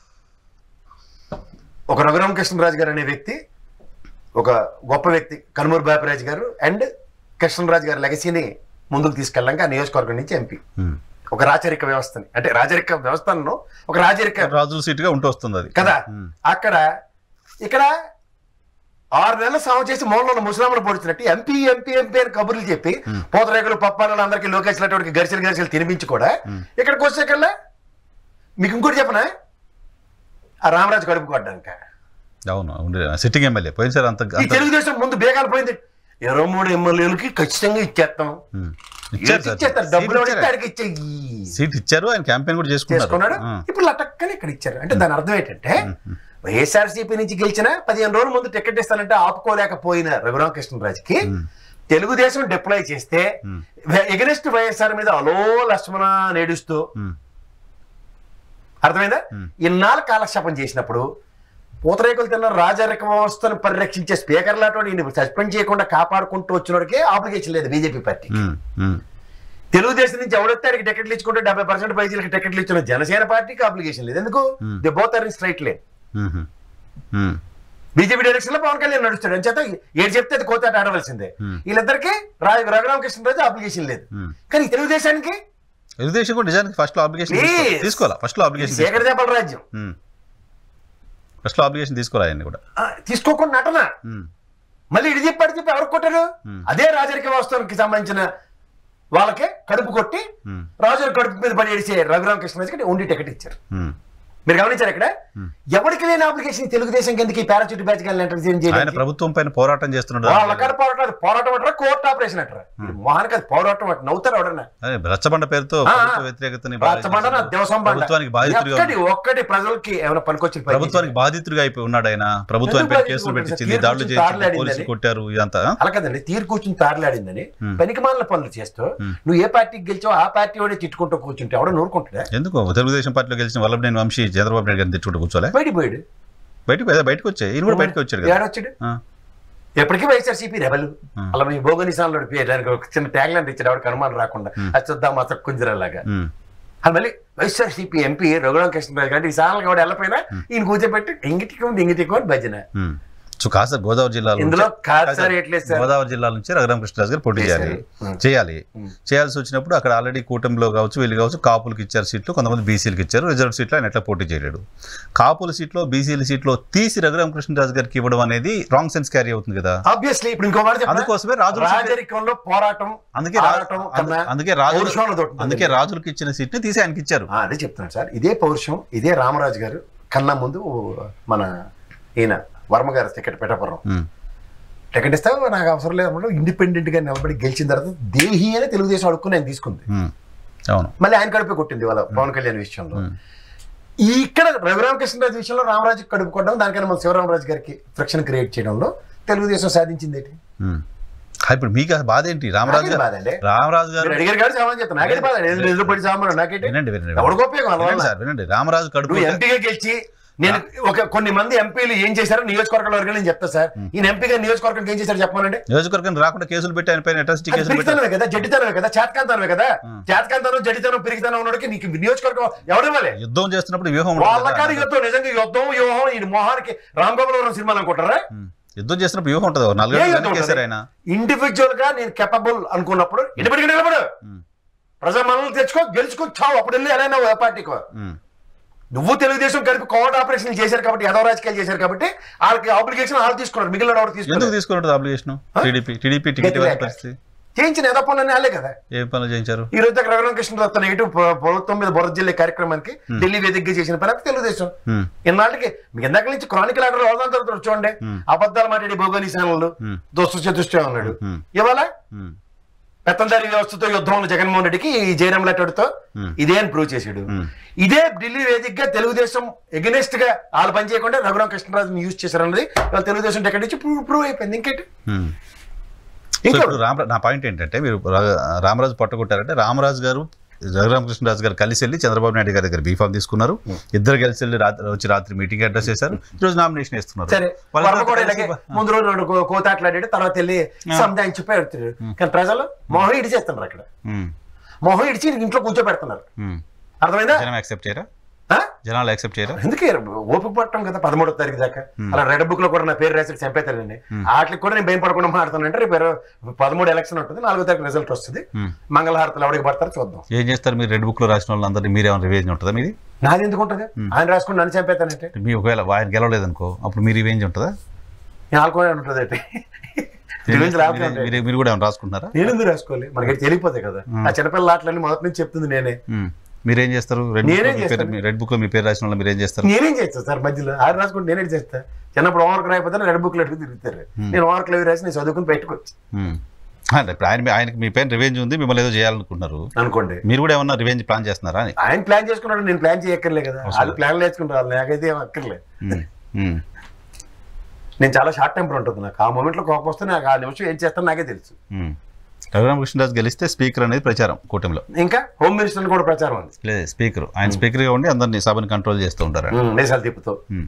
ఒక రఘురామ కృష్ణరాజు గారు అనే వ్యక్తి ఒక గొప్ప వ్యక్తి కనుమూరు బాపిరాజు గారు అండ్ కృష్ణరాజు గారి లెగసీని ముందుకు తీసుకెళ్ళాక ఆ నియోజకవర్గం నుంచి ఎంపీ ఉమ్. ఒక రాచరిక వ్యవస్థని అంటే రాజరిక వ్యవస్థను ఒక రాజరిక రాజుల సీట్ గా ఉంటూ వస్తుంది అది కదా ఉమ్. అక్కడ ఇక్కడ ఆరు నెలలు సాగు చేసి మూలలో ఉన్న ముస్లాంలు పొడిచినట్టు ఎంపీ ఎంపీ ఎంపీ అని కబుర్లు చెప్పి పూతరేకులు పప్పాలను అందరికీ లోకేష్ లాంటి గరిసెలు గరిసెలు తినిపించి కూడా ఇక్కడికి వచ్చేకల్లా మీకు ఇంకోటి చెప్పనా ఆ రామరాజు కడుపు కొట్టడానికి అవును ఉండే సిట్టింగ్ ఎమ్మెల్యే పోయినసారి అంత ఈ అంత తెలుగుదేశం ముందు బేగాలు పోయింది ఇరవై మూడు ఎమ్మెల్యేలకి ఖచ్చితంగా ఇచ్చేస్తాం ఉమ్. ఇచ్చారు సార్. ఇచ్చేస్తారు సీట్ డబ్బులు ఇచ్చారు. అడిగితే అడిగి ఇచ్చేయి సీట్ ఇచ్చారు ఆయన క్యాంపెయిన్ కూడా చేసుకున్నాడు చేసుకున్నారు ఆ. ఇప్పుడు లటక్కని ఇక్కడ ఇచ్చారు అంటే దాని అర్థం ఏంటంటే వైఎస్ఆర్సీపీ నుంచి గెలిచిన పదిహేను రోజుల ముందు టికెట్ ఇస్తానంటే ఆపుకోలేకపోయిన రఘురామకృష్ణరాజుకి తెలుగుదేశం డిప్లాయ్ చేస్తే ఎగనెస్ట్ వైఎస్ఆర్ మీద అలో లక్ష్మణ నేడుస్తూ ఉమ్. అర్థమైందా ఇన్నాళ్ళు కాలక్షేపం చేసినప్పుడు పూతరేకులు తిన్న రాజరిక వ్యవస్థను పరిరక్షించే స్పీకర్ లాంటి సస్పెండ్ చేయకుండా కాపాడుకుంటూ వచ్చినోడికి ఆబ్లిగేషన్ లేదు బీజేపీ పార్టీ ఉమ్. ఉమ్. తెలుగుదేశం నుంచి ఎవడొస్తే ఆడికి టికెట్లు ఇచ్చుకుంటే డెబ్బై పర్సెంట్ పైసలకి టికెట్లు ఇచ్చిన జనసేన పార్టీకి అప్లికేషన్ లేదు ఎందుకు the both are in straight lane um. Um. BJP direction లో పవన్ కళ్యాణ్ నడుస్తాడు అని చేత ఏడు చెప్తే అది కోతాట ఆడవలసిందే వీళ్ళిద్దరికి రా- రఘురామకృష్ణరాజు అప్లికేషన్ లేదు Hmm. కానీ తెలుగుదేశానికి తెలుగుదేశం కూడా నిజానికి ఫస్ట్ లో అప్లికేషన్ Please. తీసుకోవాలా ఫస్ట్ లో అప్లికేషన్ శేఖర దేపల రాజ్యం ఫస్ట్ లో అప్లికేషన్ తీసుకోవాలి ఆయన్ని కూడా ఆ, తీసుకోకుండా నటన ఉమ్. మళ్ళీ ఇడి చెప్పాడు చెప్పి ఎవరు కొట్టారు అదే రాజరిక వ్యవస్థకి సంబంధించిన వాళ్ళకే కడుపు కొట్టి Hmm. రాజుల కడుపు మీద పడి ఏడిసే రఘురామకృష్ణరాజుకి ఉండి టికెట్ ఇచ్చారు ఉమ్. మీరు గమనించారు ఇక్కడ ఎవరికి లేని అప్లికేషన్ తెలుగుదేశం కిందకి పారాచూట్ బ్యాచ్ ఆయన ప్రభుత్వం పైన పోరాటం చేస్తున్నాడు వాళ్ళ కాడ పోరాటం అది పోరాటం అంటారా కోర్టు ఆపరేషన్ అంటారా ఇది మొహానికి అది పోరాటం అంటే నవ్వుతారు ఎవడన్నా అదే రచ్చబండ పేరుతో ఆ, ప్రభుత్వ వ్యతిరేకతని రచ్చబండ నా దేవసం బండ. ప్రభుత్వానికి బాధితుడిగా ఒక్కటి ఒక్కటి ప్రజలకి ఏమైనా పనికొచ్చిన పని ప్రభుత్వానికి బాధితుడిగా అయిపోయి ఉన్నాడు ఆయన ప్రభుత్వానికి పైన ఎందుకు కేసులు బాధితుడు పెట్టించింది ఉంటాడు? దాడులు తీర్పు చేసి తారలాడిందని. పోలీసులు కొట్టారు ఇదంతా అలా కదండి తీరు కూర్చుని తారలాడిందని పనికి మాలిన పనులు చేస్తూ నువ్వు ఏ పార్టీకి గెలిచావు ఆ పార్టీ వాడే తిట్టుకుంటూ కూర్చుంటే ఎవడో నూరుకుంటాడా ఎందుకు తెలుగుదేశం పార్టీలో గెలిచిన వల్లభనేని వంశీ చంద్రబాబు నాయుడు గారిని తిట్టుకుంటూ కూర్చోలే బయటికి పోయాడు బయటకు అదే బయటకు వచ్చాయి ఈయన కూడా బయటకు వచ్చాడు కదా ఏడొచ్చాడు ఆ. ఎప్పటికీ వైఎస్ఆర్సీపీ రెబల్ అలా మీ భోగనిసాన్లో దానికి ఒక చిన్న ట్యాగ్ లాంటి ఇచ్చాడు ఎవరికి అనుమానం రాకుండా అది చూద్దాం మా కుంజరలాగా ఉమ్. అది మళ్ళీ వైఎస్ఆర్సీపీ ఎంపీ రఘురామ కృష్ణరాజు గారు ఈ సార్లు కూడా వెళ్ళపోయినా ఈయన కూర్చోబెట్టి ఇంగిటికి ఉంది ఇంగిటికి ఉంది భజన ఉమ్. చు- కాస్త గోదావరి జిల్లాలో ఇందులో నుంచి- కాదు సార్ ఎట్లేదు సార్ గోదావరి జిల్లా నుంచి రఘురామ కృష్ణరాజు గారు పోటీ చేయాలి చేశారు. చేయాలి చేయాల్సి వచ్చినప్పుడు అక్కడ ఆల్రెడీ కూటమిలో కావచ్చు వీళ్ళు కావచ్చు కాపులకు ఇచ్చారు సీట్లు కొంతమంది బీసీలకు ఇచ్చారు రిజర్వ్ సీట్లు ఆయన ఎట్లా పోటీ చేయలేడు కాపుల సీట్లో బీసీల సీట్లో తీసి రఘురామ కృష్ణరాజు గారికి ఇవ్వడం అనేది రాంగ్ సెన్స్ క్యారీ అవుతుంది కదా ఆబ్వియస్లీ ఇప్పుడు ఇంకో మాట చెప్పనా? అందుకోసమే రాజుల సీట్- రాజరికంలో పోరాటం అందుకే రా- ఆడటం అందు- కన్నా అందుకే రాజు పౌరుషంలో దొరుకుతుంది. అందుకే రాజులకు ఇచ్చిన సీట్ని తీసి ఆయనకి ఇచ్చారు ఆ, అదే చెప్తున్నాను సార్ ఇదే పౌరుషం ఇదే రామరాజు గారు కన్నా ముందు మన ఈయన వర్మ గారు టికెట్ పెట్టపురం ఉమ్, టికెట్ ఇస్తే నాకు అవసరం లేదు ఇండిపెండెంట్ గా నిలబడి గెలిచిన తర్వాత దేహి అనే తెలుగుదేశం అడుక్కుని ఆయన తీసుకుంది ఉమ్, అవును మళ్ళీ ఆయన కడుపు కొట్టింది వాళ్ళ పవన్ కళ్యాణ్ విషయంలో ఈ ఇక్కడ రఘురామకృష్ణరాజు విషయంలో రామరాజు కడుపు కొట్టడం దానికన్నా మన శివరామరాజు గారికి ఫ్రిక్షన్ క్రియేట్ చేయడంలో తెలుగుదేశం సాధించింది ఏంటి ఉమ్. ఆ, ఇప్పుడు మీకు ఆ బాధ ఏంటి రామరాజు నాకేం గారు బాధ అండి రామరాజు గారు మీరు అడిగారు కాబట్టి సమాధానం చెప్తాను నాకైతే బాధ లేదు నిధులు పడి సామాను నాకైతే వినండి వినండి ఎవరికి ఉపయోగం వినండి అలా సార్ వినండి రామరాజు కడుపు నువ్వు ఎంపీగా గెలిచి నేను ఒక కొన్ని మంది ఎంపీలు ఏం చేశారో నియోజకవర్గాల వరకు నేను చెప్తా సార్ ఈయన ఎంపీగా నియోజకవర్గం ఏం చేశారు చెప్పమనండి నియోజకవర్గం రాకుండా కేసులు పెట్టి ఆయన పైన అట్రాసిటీ అది కేసులు పెట్టారు పిరిగితనమే కదా జడ్డితనమే కదా చేతకాంతనమే కదా చేతకాంతనం జడ్డితనం పిరిగితనం ఉన్నోడికి నీకు నియోజకవర్గం ఎవడివ్వాలి యుద్ధం చేస్తున్నప్పుడు వ్యూహం ఉండదు వాళ్ళ కదా. కాదు యుద్ధం నిజంగా యుద్ధం వ్యూహం ఈ మొహానికి రామ్ గోపాల్ వర్మ సినిమాలు అనుకుంటారా ఉమ్. యుద్ధం చేసినప్పుడు వ్యూహం ఉంటుంది ఏ నలుగురు యుద్ధం వెనకేశారు ఉంటుంది? ఆయన ఇండివిజువల్ గా నేను కెపబుల్ అనుకున్నప్పుడు ఇండిపెండెంట్ గా నిలబడు ఉమ్, ప్రజా మనల్ని తెచ్చుకో గెలుచుకో చావు అప్పుడు వెళ్ళి ఎలా ఏ పార్టీకో ఉమ్, నువ్వు తెలుగుదేశం కలిపి కోవిడ్ ఆపరేషన్ చేశారు కాబట్టి యదవ రాజకీయాలు చేశారు కాబట్టి వాళ్ళకి ఆబ్లిగేషన్ వాళ్ళు తీసుకున్నారు మిగిలిన ఎవరు ఎందుకు తీసుకున్నారు తీసుకున్నట్టు అప్లికేషన్ టీడీపీ టీడీపీ టికెట్ గతి ఇవ్వాల్సిన లేక. పరిస్థితి చేయించిన యథ పనులన్నీ వాళ్ళే కదా ఏ పనులు చేయించారు ఈ రోజు దగ్గర రఘురామకృష్ణ తన ఇటు ప్ర- ప్రభుత్వం మీద బురద జిల్లే కార్యక్రమానికి ఢిల్లీ వేదికగా చేసిన పని అది తెలుగుదేశం ఉమ్, ఇన్నాళ్ళకి మీకు ఇందాక నుంచి క్రానికల్ ఆర్డర్ అవదాం తర్వాత చూడండి అబద్ధాలు మాట్లాడి భౌగోళిక సేనలు Hmm. దోస్తు చతుష్టం అన్నాడు Hmm. ఇవాళ ఉమ్, పెత్తందారి వ్యవస్థతో యుద్ధంలో జగన్మోహన్ రెడ్డికి ఈ జయరాం లెట్టడితో Hmm. ఇదే అని ప్రూవ్ చేశాడు Hmm. ఇదే ఢిల్లీ వేదికగా తెలుగుదేశం ఎగనెస్ట్ గా వాళ్ళు పని చేయకుండా రఘురామ కృష్ణరాజుని యూజ్ చేశారన్నది ఇవాళ తెలుగుదేశం టికెట్ ఇచ్చి ప్రూవ్ ప్రూవ్ అయిపోయింది ఇంకేంటి ఉమ్. సో ఇంకో ఇప్పుడు రామ నా పాయింట్ ఏంటంటే మీరు రా- రామరాజు పట్టగొట్టారంటే రామరాజు గారు రఘురామకృష్ణరాజు గారు కలిసి వెళ్ళి చంద్రబాబు నాయుడు గారి దగ్గర బీఫామ్ తీసుకున్నారు ఇద్దరు కలిసి వెళ్ళి రాత్రి వచ్చి రాత్రి మీటింగ్ అడ్రస్ చేశారు ఈ రోజు నామినేషన్ ఇస్తున్నారు సరే వాళ్ళిద్దరూ వర్మ కూడా కలిసి ఇలాగే ముందు రోజు రెండు కో- కోతాట్లాడాడు తర్వాత వెళ్ళి సంధాయించి పెడుతున్నాడు కానీ ప్రజలు మొహం ఇడిచి చేస్తున్నారు అక్కడ ఉమ్, మొహం ఇడిచి ఇంట్లో కూర్చోబెడుతున్నారు ఉమ్. అర్థమైందా జనం యాక్సెప్ట్ చేయరా ఆ? జనాలు యాక్సెప్ట్ చేయరా ఎందుకే ఓపిక పట్టడం కదా పదమూడో తారీఖు దాకా అలా రెడ్ బుక్ లో కూడా నా పేరు రాసి చంపేతారండి వాటికి కూడా నేను భయం పడకుండా మాట్లాడుతానంటే రేపు ఇరవై- పదమూడు ఎలక్షన్ ఉంటుంది నాలుగో తారీఖు రిజల్ట్ వస్తుంది Hmm. మంగళహారతలు ఎవరికి పడతారో చూద్దాం ఏం చేస్తారు మీరు రెడ్ బుక్ లో రాసిన వాళ్ళందరినీ మీరేమైనా రివేంజ్ ఉంటుందా మీది నాది ఎందుకు ఉంటుంది ఆయన రాసుకుని నన్ను చంపేతానంటే మీ ఒకవేళ ఆయన గెలవలేదనుకో అప్పుడు మీ రివేంజ్ ఉంటుందా నేను ఆల్కోనే ఉంటుంది అయితే రివెంజ్ రాత్రి మీరే- మీరే- మీరు కూడా ఏమైనా రాసుకుంటున్నారా నేను ఎందుకు రాసుకోవాలి మనకి తెలియపోతాయి కదా ఆ చిన్నపిల్లల ఆటలన్నీ మొదటి నుంచి చెప్తుంది నేనే ఉమ్. మీరేం చేస్తారు రెడ్ బుక్ నేనేం లో మీ పేరు- చేస్తాను? మీ రెడ్ బుక్ లో మీ పేరు రాసిన వాళ్ళు మీరేం చేస్తారు నేనేం చేస్తా సార్ మధ్యలో ఆయన రాసుకుంటే నేనే చేస్తా చిన్నప్పుడు హోంవర్క్ రాయిపోతే రెడ్ బుక్ ఎట్టుకు తిరుగుతారు నేను హోంవర్క్ అవి రాసి నేను చదువుకుని పెట్టుకోవచ్చు ఉమ్. అంటే ఇప్పుడు ఆయన ఆయనకి మీ పైన రివెంజ్ ఉంది మిమ్మల్ని ఏదో చేయాలనుకుంటున్నారు అనుకోండి మీరు కూడా ఏమన్నా రివెంజ్ ప్లాన్ చేస్తున్నారా అని ఆయన ప్లాన్ చేసుకున్నాడు నేను ప్లాన్ చేయక్కర్లే కదా వాళ్ళు ప్లాన్ నేర్చుకుంటారు నాకైతే ఏం అక్కర్లే ఉమ్. ఉమ్. నేను చాలా షార్ట్ టెంపర్ ఉంటుంది నాకు ఆ మూమెంట్లో కోపం వస్తే నాకు ఆ నిమిషం ఏం చేస్తాను నాకే తెలుసు ఉమ్. రఘురామకృష్ణరాజు గెలిస్తే స్పీకర్ అనేది ప్రచారం కూటమిలో ఇంకా హోమ్ మినిస్టర్ కూడా ప్రచారం ఉంది లేదు స్పీకర్ ఆయన స్పీకర్గా ఉండి అందరినీ సభని కంట్రోల్ చేస్తూ ఉంటారు ఉమ్, దేశాలు తిప్పుతో ఉమ్.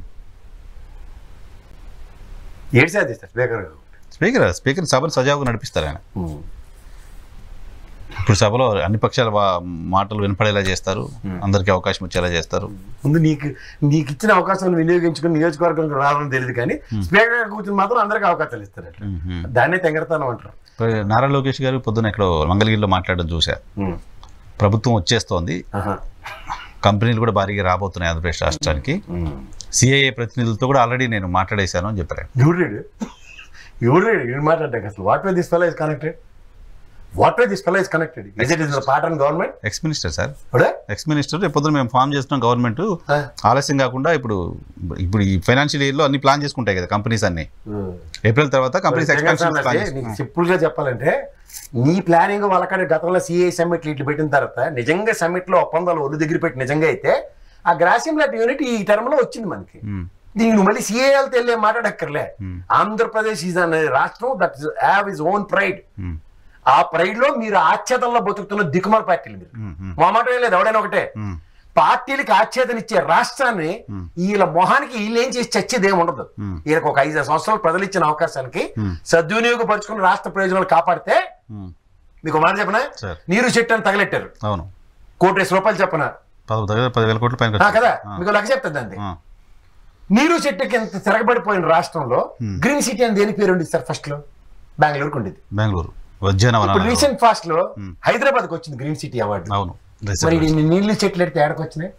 ఏడు సాధిస్తారు స్పీకర్ స్పీకర్ స్పీకర్ సభను సజావుగా నడిపిస్తారు ఆయన ఇప్పుడు సభలో అన్ని పక్షాల వా- మాటలు వినపడేలా చేస్తారు అందరికీ అవకాశం వచ్చేలా చేస్తారు ముందు నీకు నీకు ఇచ్చిన అవకాశాన్ని వినియోగించుకుని నియోజకవర్గం రావాలని తెలియదు కానీ స్పీకర్ కూర్చుని మాత్రం అందరికీ అవకాశాలు ఇస్తారు అట్లా ఉమ్. దాన్నే తెంగడతాను అంటారు ఇప్పుడు నారా లోకేష్ గారు పొద్దున ఎక్కడో మంగళగిరిలో మాట్లాడడం చూసా ఉమ్. ప్రభుత్వం వచ్చేస్తోంది ఆహా. కంపెనీలు కూడా భారీగా రాబోతున్నాయి ఆంధ్రప్రదేశ్ రాష్ట్రానికి ఉమ్. సిఐఏ ప్రతినిధులతో కూడా ఆల్రెడీ నేను మాట్లాడేశాను అని చెప్పారు ఎవరు రేడు ఎవరు రేడు ఏం మాట్లాడటానికి అసలు what way this fellow is connected what way this fellow is connected is it is part and government ex minister sir కూడా ఎక్స్ మినిస్టర్ రేపు పొద్దున మేము ఫామ్ చేస్తున్నాం గవర్నమెంట్ ఆలస్యం కాకుండా ఇప్పుడు ఇప్పుడు ఈ ఫైనాన్షియల్ ఇయర్లో అన్ని ప్లాన్ చేసుకుంటాయి కదా కంపెనీస్ అన్ని ఏప్రిల్ తర్వాత కంపెనీస్ ఎక్స్పాన్షన్ ప్లాన్ నీకు సింపుల్ గా చెప్పాలంటే నీ ప్లానింగ్ వాళ్ళకాడ గతంలో సిఐ సమ్మిట్ ఇట్లు పెట్టిన తర్వాత నిజంగా సమ్మిట్ లో ఒప్పందాలు ఒళ్ళు దగ్గర పెట్టి నిజంగా అయితే ఆ గ్రాసియం లాంటి యూనిట్ ఈ టర్మ్ లో వచ్చింది మనకి దీనికి నువ్వు మళ్ళీ సిఏఎల్ తెలియ మాట్లాడక్కర్లే ఆంధ్రప్రదేశ్ ఈజ్ అనే రాష్ట్రం that have is own pride ఆ ప్రైడ్ లో మీరు ఆచ్ఛేదంలో బతుకుతున్న దిక్కుమాల పార్టీలు మీరు మా మాట ఏం లేదు ఎవడైనా ఒకటే పార్టీలకి ఆచ్ఛేదనిచ్చే రాష్ట్రాన్ని వీళ్ళ మొహానికి వీళ్ళు ఏం చేసి చచ్చేది ఏమి ఉండదు వీళ్ళకి ఒక ఐదు సంవత్సరాలు ప్రజలు ఇచ్చిన అవకాశానికి సద్వినియోగపరుచుకుని రాష్ట్ర ప్రయోజనాలు కాపాడితే మీకు ఒక మాట చెప్పనా సార్ నీరు చెట్టు అని తగలెట్టారు అవును కోటి రూపాయలు చెప్పనా పది దగ్గర పదివేల కోట్ల పైన ఆ, కదా ఆ. మీకు లెక్క చెప్తుంది అండి ఆ. నీరు చెట్టుకి ఎంత తిరగబడిపోయిన రాష్ట్రంలో గ్రీన్ సిటీ అని దేని పేరు ఉండేది సార్ ఫస్ట్ లో బెంగళూరుకు ఉండేది బెంగళూరు ఉద్యానవన ఇప్పుడు రీసెంట్ ఫాస్ట్ లో హైదరాబాద్ కి వచ్చింది గ్రీన్ సిటీ అవార్డు అవును మరి రిజర్వ్. ఇన్ని నీళ్లు చెట్లు ఎడితే ఏడకు వచ్చినాయి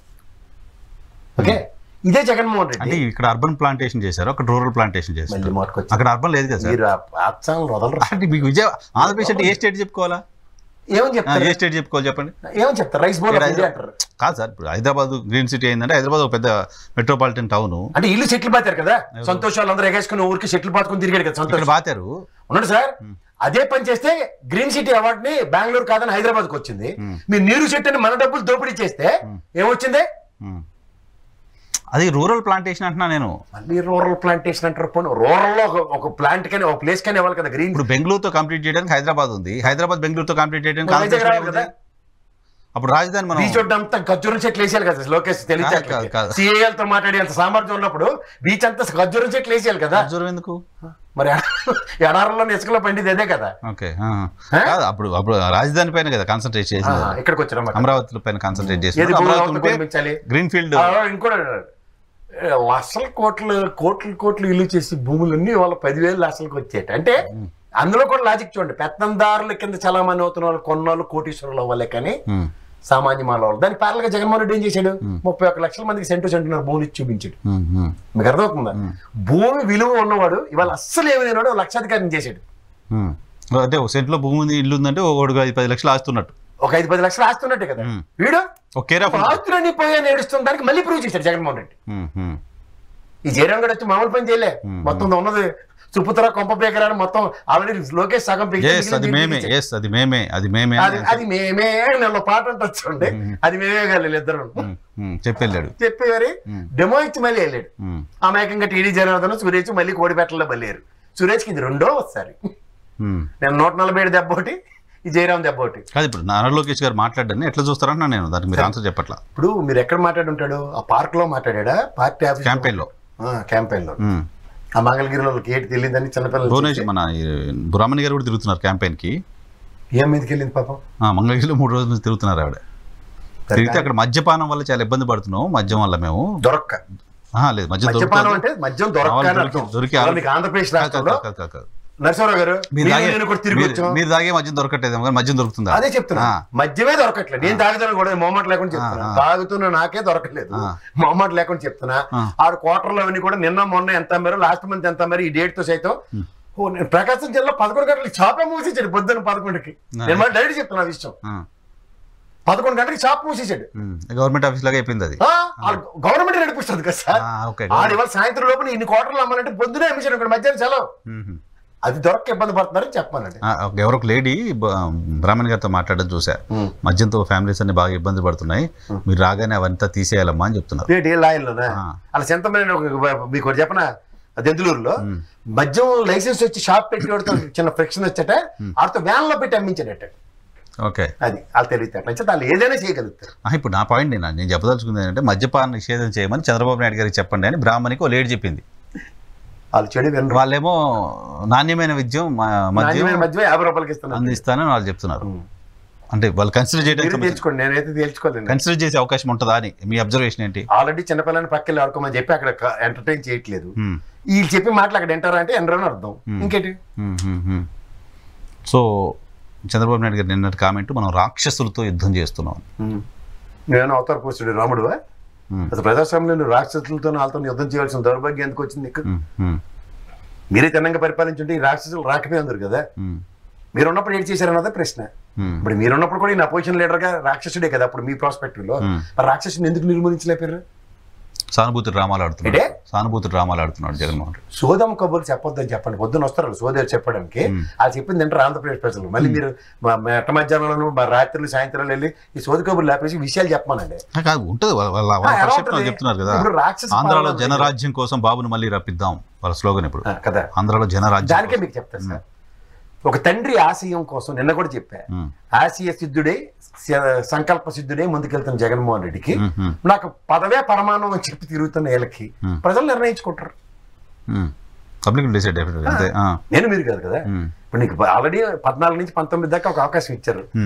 ఓకే ఇదే జగన్మోహన్ అంటే రెడ్డి ఇక్కడ అర్బన్ ప్లాంటేషన్ చేశారు అక్కడ రూరల్ ప్లాంటేషన్ చేశారు మళ్ళీ మాటకొచ్చి అక్కడ అర్బన్ లేదు కదా సార్ మీరు ఆప్షన్లు వదలరు అంటే మీకు విజయ ఆంధ్రప్రదేశ్ అంటే ఏ స్టేట్ చెప్పుకోవాలా ఏమని ఆ, చెప్తారు ఏ స్టేట్ చెప్పుకోవాలి చెప్పండి ఏమని చెప్తారు రైస్ బౌల్ ఇక్కడ ఇండియా హైదరాబాద్ అంటారు కాదు సార్ ఇప్పుడు హైదరాబాద్ గ్రీన్ సిటీ అయిందంటే హైదరాబాద్ ఒక పెద్ద మెట్రోపాలిటన్ టౌన్ అంటే ఇల్లు చెట్లు పాతారు కదా సంతోష్ వాళ్ళందరూ ఎగేసుకుని ఊరికి చెట్లు పాతుకుని తిరిగాడు కదా ఇక్కడ సంతోష్ బాతారు ఉన్నాడు సార్ అదే పని చేస్తే గ్రీన్ సిటీ అవార్డు ని బెంగళూరు కాదని హైదరాబాద్ కు వచ్చింది మీరు నీరు చెట్టుని మన డబ్బులు దోపిడీ చేస్తే ఏమొచ్చింది ఉమ్. అది రూరల్ ప్లాంటేషన్ అంటున్నా నేను మళ్ళీ రూరల్ ప్లాంటేషన్ అంటారు పోనీ రూరల్ లో ఒక- ఒక ప్లాంట్ కానీ ఒక ప్లేస్ కానీ ఇవ్వాలి కదా గ్రీన్ ఇప్పుడు బెంగళూరుతో కంప్లీట్ చేయడానికి హైదరాబాద్ ఉంది హైదరాబాద్ బెంగళూరుతో కంప్లీట్ చేయడానికి వైజాగ్ ఆంధ్రప్రదేశ్ రావాలి కదా? ఉంది. అప్పుడు రాజధాని మనం బీచ్ ఒడ్డంతా ఖర్జూరం చెట్లు వేసేయాలి కదా లోకేష్ కాదు, కాదు, కాదు. సిఏఎల్ తో మాట్లాడే అంత సామర్థ్యం ఉన్నప్పుడు బీచ్ అంతా ఖర్జూరం చెట్లు వేసేయాలి కదా దూరం ఎందుకు మరి ఎడారంలో ఇసుకలో పండిది అదే కదా ఓకే ఆ. కాదు అప్పుడు అప్పుడు రాజధాని పైన కదా కాన్సన్ట్రేట్ ఆ, చేసింది ఇక్కడికి వచ్చారు అమరావతి పైన కాన్సన్ట్రేట్ చేసి ఏది భూమి అమరావతి అవతల ఉంటే పంపించాలి? గ్రీన్ ఫీల్డ్ ఇంకోటి ఏ, లక్షల కోట్లు కోట్లు కోట్లు ఇల్లు చేసి భూములన్నీ వాళ్ళ పదివేలు లక్షలకు వచ్చేట అంటే అందులో కూడా లాజిక్ చూడండి పెత్తందారుల కింద చలామణి అవుతున్న వాళ్ళు కొన్నోళ్ళు కోటీశ్వరులు అవ్వలే కానీ సామాన్య మానవ వాళ్ళు దాని ప్యారల్గా జగన్మోహన్ రెడ్డి ఏం చేశాడు ముప్పై ఒక్క లక్షల మందికి సెంటు సెంటున్నర భూములు ఇచ్చి చూపించాడు మీకు అర్థమవుతుందా భూమి విలువ ఉన్నవాడు ఇవాళ అస్సలు ఏమి లేనివాడు ఓ లక్షాధికారిని చేశాడు అంటే ఒక సెంట్లో భూమి ఉంది ఇల్లు ఉందంటే ఒకడు ఐదు పది లక్షలు ఆస్తున్నట్టు ఒక ఐదు పది లక్షలు ఆస్తున్నట్టే కదా వీడు ఒక కేర్ ఆఫ్ ఆస్తులన్నీ పోయా ఏడుస్తున్న దానికి మళ్ళీ ప్రూవ్ చేశాడు జగన్మోహన్ రెడ్డి ఈ జయరాం గడు వచ్చి మామూలు పని చేయలే మొత్తం ఉన్నది సుపుత్ర కొంప పేకరాని మొత్తం ఆల్రెడీ లోకేష్ సగం పీకి ఎస్ అది మేమే ఎస్ అది మేమే అది మేమే అది అది మేమే నెల పాట అంటే వచ్చండి అది మేమే కాదు ఇద్దరు ఉమ్, ఉమ్, చెప్పి వెళ్ళాడు చెప్పి మరి డెమో ఇచ్చి మళ్ళీ వెళ్ళాడు ఉమ్, అమాయకంగా టీడీ జనార్దన్ సురేష్ మళ్ళీ కోడిపెట్టలో బల్లేరు సురేష్కి ఇది రెండో ఒకసారి ఉమ్. నేను నూట నలభై ఏడు దెబ్బ ఒకటి ఈ జయరాం దెబ్బ ఒకటి కాదు ఇప్పుడు నారా లోకేష్ గారు మాట్లాడారని ఎట్లా చూస్తారంటున్నా నేను దానికి మీరు ఆన్సర్ చెప్పట్లా ఇప్పుడు మీరు ఎక్కడ మాట్లాడుంటాడు ఆ పార్క్ లో మాట్లాడా పార్టీ ఆఫీస్ క్యాంపెయిన్ లో క్యాంపెయిన్ లో ఉమ్. ఆ మంగళగిరిలో గేట్ తెలియదని చిన్నపిల్లలు భువనేష్ మన ఈ బ్రాహ్మణి గారు కూడా తిరుగుతున్నారు క్యాంపెయిన్ కి ఏం మీదకి వెళ్ళింది పాపం ఆ, మంగళగిరిలో మూడు రోజుల నుంచి తిరుగుతున్నారు ఆవిడ తిరిగితే అక్కడ మద్యపానం వల్ల చాలా ఇబ్బంది పడుతున్నాం మద్యం వల్ల మేము దొరక్క ఆహా, లేదు మద్యం మద్యపానం దొరుకుతుంది. అంటే మద్యం దొరక్క అని దొరికి- అర్థం. దొరికి అలా మీకు ఆంధ్రప్రదేశ్ కాదు, రాష్ట్రంలో కాదు, కాదు, కాదు. నరసింహరావు గారు మీరు మీరు తాగే నేను కూడా తిరిగి మీరు- వచ్చాం మీరు తాగే మద్యం దొరకట్లేదు కానీ మద్యం దొరుకుతుందా అదే చెప్తున్నా ఆ. మద్యమే దొరకట్లేదు నేను తాగుతాను కూడా మొహమాట లేకుండా చెప్తున్నా ఆ, ఆ. తాగుతున్నా నాకే దొరకలేదు ఆ. మొహమాట లేకుండా చెప్తున్నా ఆ. ఆడు క్వార్టర్లో అవన్నీ కూడా నిన్న మొన్న ఎంత అమ్మారు లాస్ట్ మంత్ ఎంత అమ్మారు ఈ డేట్ తో సైతం ఓ, నేను ప్రకాశం జిల్లా పదకొండు గంటలకి షాపే మూసేసాడు పొద్దున్న పదకొండుకి ఆ. నేను మళ్ళీ డైరెక్ట్ చెప్తున్నా ఆ విషయం ఆ, పదకొండు గంటలకి షాప్ మూసేసాడు ఉమ్. గవర్నమెంట్ ఆఫీస్ లాగా అయిపోయింది అది గవర్నమెంట్ నడిపిస్తుంది కదా సార్ ఆ, ఓకే ఆడు ఇవాళ సాయంత్రం లోపల ఇన్ని కోటర్లు అమ్మాలంటే పొద్దునే అమ్మించాడు ఇక్కడ మధ్యాహ్నం సెలవు ఉమ్. అది దొరక్క ఇబ్బంది పడుతున్నారని చెప్పానండి ఆ, ఒక- ఎవరో ఒక లేడీ బ- బ్రాహ్మణ్ గారితో మాట్లాడడం చూసా మద్యంతో ఫ్యామిలీస్ అన్ని బాగా ఇబ్బంది పడుతున్నాయి మీరు రాగానే అవంతా తీసేయాలమ్మా అని చెప్తున్నారు ఏంటి ఏ లాయన్లోనా ఆ. అలా చింతమైన మీకు ఒకటి చెప్పన దెందులూరులో మద్యం లైసెన్స్ వచ్చి షాప్ పెట్టి వాడితో చిన్న ఫ్రిక్షన్ వచ్చాట ఆడితో వ్యాన్ లో పెట్టి అమ్మించాడట ఓకే అది వాళ్ళు తెలివితే అట్లా వాళ్ళు ఏదైనా చేయగలుగుతారు ఆ, ఇప్పుడు నా పాయింట్ నేను నేను చెప్పదలుచుకుంది ఏంటంటే మద్యపాన నిషేధం చేయమని చంద్రబాబు నాయుడు గారికి చెప్పండి అని బ్రాహ్మణికి ఓ లేడీ చెప్పింది వాళ్ళు చెడు వినరు వాళ్ళేమో నాణ్యమైన విద్యం మ- మద్యం నాణ్యమైన మద్యం యాభై రూపాయలకి ఇస్తున్నారు అందిస్తానని వాళ్ళు చెప్తున్నారు అంటే వాళ్ళు కన్సిడర్ మీరు చేయడానికి తెలుసుకోండి నేనైతే తెలుసుకోలేను కన్సిడర్ చేసే అవకాశం ఉంటుందా అని మీ అబ్జర్వేషన్ ఏంటి ఆల్రెడీ చిన్నపిల్లని పక్కకి ఆడుకోమని చెప్పి అక్కడ ఎంటర్టైన్ చేయట్లేదు హ్మ్. వీళ్ళు చెప్పి మాటలు అక్కడ ఎంటారా అంటే ఎండరు అని అర్థం ఇంకేంటి హ్మ్, హ్మ్, హ్మ్. సో చంద్రబాబు నాయుడు గారు నిన్నటి కామెంట్ మనం రాక్షసులతో యుద్ధం చేస్తున్నాం నేను అవతార పురుషుడు రాముడువా హ్మ్. అసలు ప్రజాస్వామ్యంలో రాక్షసులతో వాళ్ళతో యుద్ధం చేయాల్సిన దౌర్భాగ్యం ఎందుకు వచ్చింది నీకు హ్మ్, హ్మ్, మీరే తిన్నంగా పరిపాలించుంటే ఈ రాక్షసులు రాకమే అందరు కదా హ్మ్, మీరు ఉన్నప్పుడు ఏం చేశారన్నదే ప్రశ్న హ్మ్. ఇప్పుడు మీరు ఉన్నప్పుడు కూడా ఈయన అపోజిషన్ లీడర్ గా రాక్షసుడే కదా అప్పుడు మీ ప్రాస్పెక్టివ్ లో Hmm. మరి రాక్షసుని ఎందుకు నిర్మూలించలేపారు సానుభూతి డ్రామాలు ఆడుతున్నాడు ఏంటే? సానుభూతి డ్రామాలు ఆడుతున్నాడు జగన్మోహన్ రెడ్డి సోదం కబుర్లు చెప్పొద్దని చెప్పండి పొద్దున వస్తారు వాళ్ళు సోదరు చెప్పడానికి అది చెప్పింది ఏంటారు ఆంధ్రప్రదేశ్ ప్రజలు మళ్ళీ మీరు మా- మా ఎట్ట మధ్యాహ్నంలో మా రాత్రులు సాయంత్రాలు వెళ్ళి ఈ సోది కబుర్లు లేపేసి విషయాలు చెప్పమానండి ఆ, కాదు ఉంటుంది వాళ్ళ వాళ్ళ వాళ్ళ ఎలా perception ఉంటుంది? చెప్తున్నారు కదా ఇప్పుడు రాక్షస ఆంధ్రాలో పాలన జనరాజ్యం కోసం బాబును మళ్ళీ రప్పిద్దాం వాళ్ళ స్లోగన్ ఇప్పుడు ఆ, కదా ఆంధ్రాలో జనరాజ్యం దానికే కోసం. మీకు చెప్తాను సార్ ఒక తండ్రి ఆశయం కోసం నిన్న కూడా చెప్పా Hmm. ఆశయ సిద్ధుడే స- సంకల్ప సిద్ధుడే ముందుకెళ్తున్న జగన్మోహన్ రెడ్డికి హ్మ్, హ్మ్, నాకు పదవే పరమాణం అని చెప్పి తిరుగుతున్న వీళ్ళకి Hmm. ప్రజలు నిర్ణయించుకుంటారు హ్మ్. పబ్లిక్ డిసైడ్ డెఫినెట్ అంతే ఆ. నేను మీరు కాదు కదా హ్మ్, ఇప్పుడు నీకు ఆల్రెడీ పద్నాలుగు నుంచి పంతొమ్మిది దాకా ఒక అవకాశం ఇచ్చారు హ్మ్,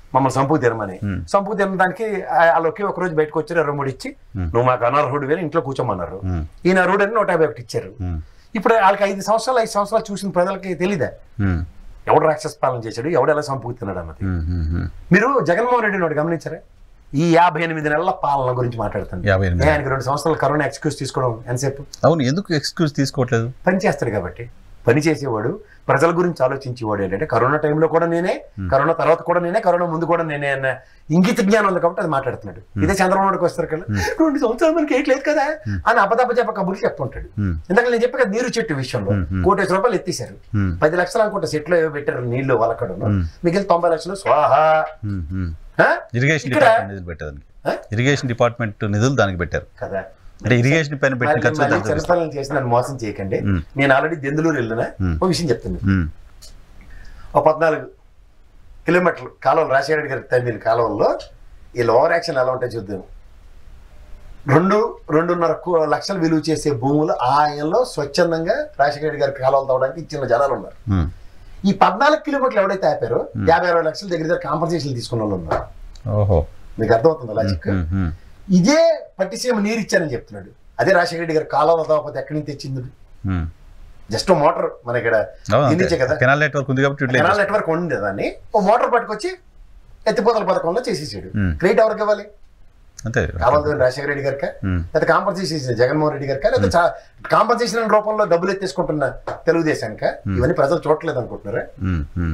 మమ్మల్ని సంపు తినమని Hmm. సంపు తినడానికి ఆ- వాళ్ళు ఒకే ఒక రోజు బయటకు వచ్చారు ఇరవై మూడు ఇచ్చి నువ్వు మాకు అనర్హుడు వేరే ఇంట్లో కూర్చోమన్నారు Hmm. ఈయన అర్హుడు అని నూట యాభై ఒకటి ఇచ్చారు ఉమ్, ఇప్పుడు వాళ్ళకి ఐదు సంవత్సరాలు ఐదు సంవత్సరాలు చూసిన ప్రజలకి తెలీదా ఉమ్, ఎవడు రాక్షస పాలన చేశాడు ఎవడు ఎలా సంపుతున్నాడు అన్నది ఉమ్, ఉమ్, ఉమ్. మీరు జగన్మోహన్ రెడ్డిని ఒకటి గమనించారా ఈ యాభై ఎనిమిది నెలల పాలన గురించి మాట్లాడుతాను యాభై ఎనిమిది. ఏ, ఆయనకి రెండు సంవత్సరాలు కరోనా ఎక్స్క్యూజ్ తీసుకోవడం ఎంతసేపు అవును ఎందుకు ఎక్స్క్యూజ్ తీసుకోవట్లేదు పని చేస్తాడు కాబట్టి పని చేసేవాడు ప్రజల గురించి ఆలోచించేవాడు ఏంటంటే కరోనా టైంలో కూడా నేనే కరోనా తర్వాత కూడా నేనే కరోనా ముందు కూడా నేనే అన్న ఇంగిత జ్ఞానం ఉంది కాబట్టి అది మాట్లాడుతున్నాడు ఇదే చంద్రబాబు నాయుడుకి వస్తారు కదా రెండు సంవత్సరాలు మనకి ఏట్లేదు కదా అని అబద్ధ చెప్ప కబుర్లు చెప్పుంటాడు Hmm. ఎందుకంటే నేను చెప్పి కదా నీరు చెట్టు విషయంలో కోటేసి రూపాయలు ఎత్తేసారు Hmm. పది లక్షలు అనుకుంటే సెట్లో ఏవో పెట్టారు నీళ్లు వలకడు మిగిలిన తొంభై లక్షలు స్వాహ ఉమ్, ఉమ్. ఆ? ఇరిగేషన్ ఇక్కడ- డిపార్ట్మెంట్ నిధులు పెట్టేదానికి ఆ? ఇరిగేషన్ డిపార్ట్మెంట్ నిధులు దానికి పెట్టారు కదా అంటే ఇరిగేషన్ పైన పెట్టిన మళ్ళీ- ఖర్చు మళ్ళీ దానికి చూపిస్తారు. చిన్నపిల్లల్ని చేసి నన్ను మోసం చేయకండి Hmm. నేను ఆల్రెడీ దెందులూరు వెళ్ళిన Hmm. ఒక విషయం చెప్తుంది ఉమ్, ఒక పద్నాలుగు కిలోమీటర్లు కాలువలు రాజశేఖర రెడ్డి గారి తమిళ కాలువల్లో వీళ్ళ ఓవర్ యాక్షన్ ఎలా ఉంటాయి చూద్దాం రెండు రెండున్నర కో- లక్షలు విలువ చేసే భూములు ఆయనలో స్వచ్ఛందంగా రాజశేఖర రెడ్డి గారి కాలువలు తవ్వడానికి ఇచ్చిన జనాలు ఉన్నారు ఉమ్. ఈ పద్నాలుగు కిలోమీటర్లు ఎవడైతే ఆపారో యాభై అరవై లక్షల దగ్గర దగ్గర కాంపన్సేషన్ తీసుకున్న వాళ్ళు ఉన్నారు ఓహో మీకు అర్థమవుతుంది లాజిక్ ఉమ్, ఉమ్. ఇదే పట్టిసీమ నీరు ఇచ్చానని చెప్తున్నాడు అదే రాజశేఖర రెడ్డి గారి కాలువలు తవ్వకపోతే ఎక్కడి నుంచి తెచ్చింది ఉమ్. జస్ట్ మోటార్ మన ఇక్కడ అవును, అంతే. దీనించే కదా కెనాల్ నెట్వర్క్ ఉంది కాబట్టి ఇట్లా కెనాల్ నెట్వర్క్ ఉంది దాన్ని ఓ మోటార్ పట్టుకొచ్చి ఎత్తిపోతల పథకంలో చేసేసాడు Hmm. క్రెడిట్ ఎవరికి ఇవ్వాలి అంతే కావాలి రాజశేఖర రెడ్డి గారికా Hmm. లేదా కాంపన్సేషన్ జగన్మోహన్ రెడ్డి గారికా లేదా కాంపన్సేషన్ రూపంలో డబ్బులు ఎత్తేసుకుంటున్న తెలుగుదేశానిక ఇవన్నీ ప్రజలు చూడట్లేదు అనుకుంటున్నారా ఉమ్, ఉమ్.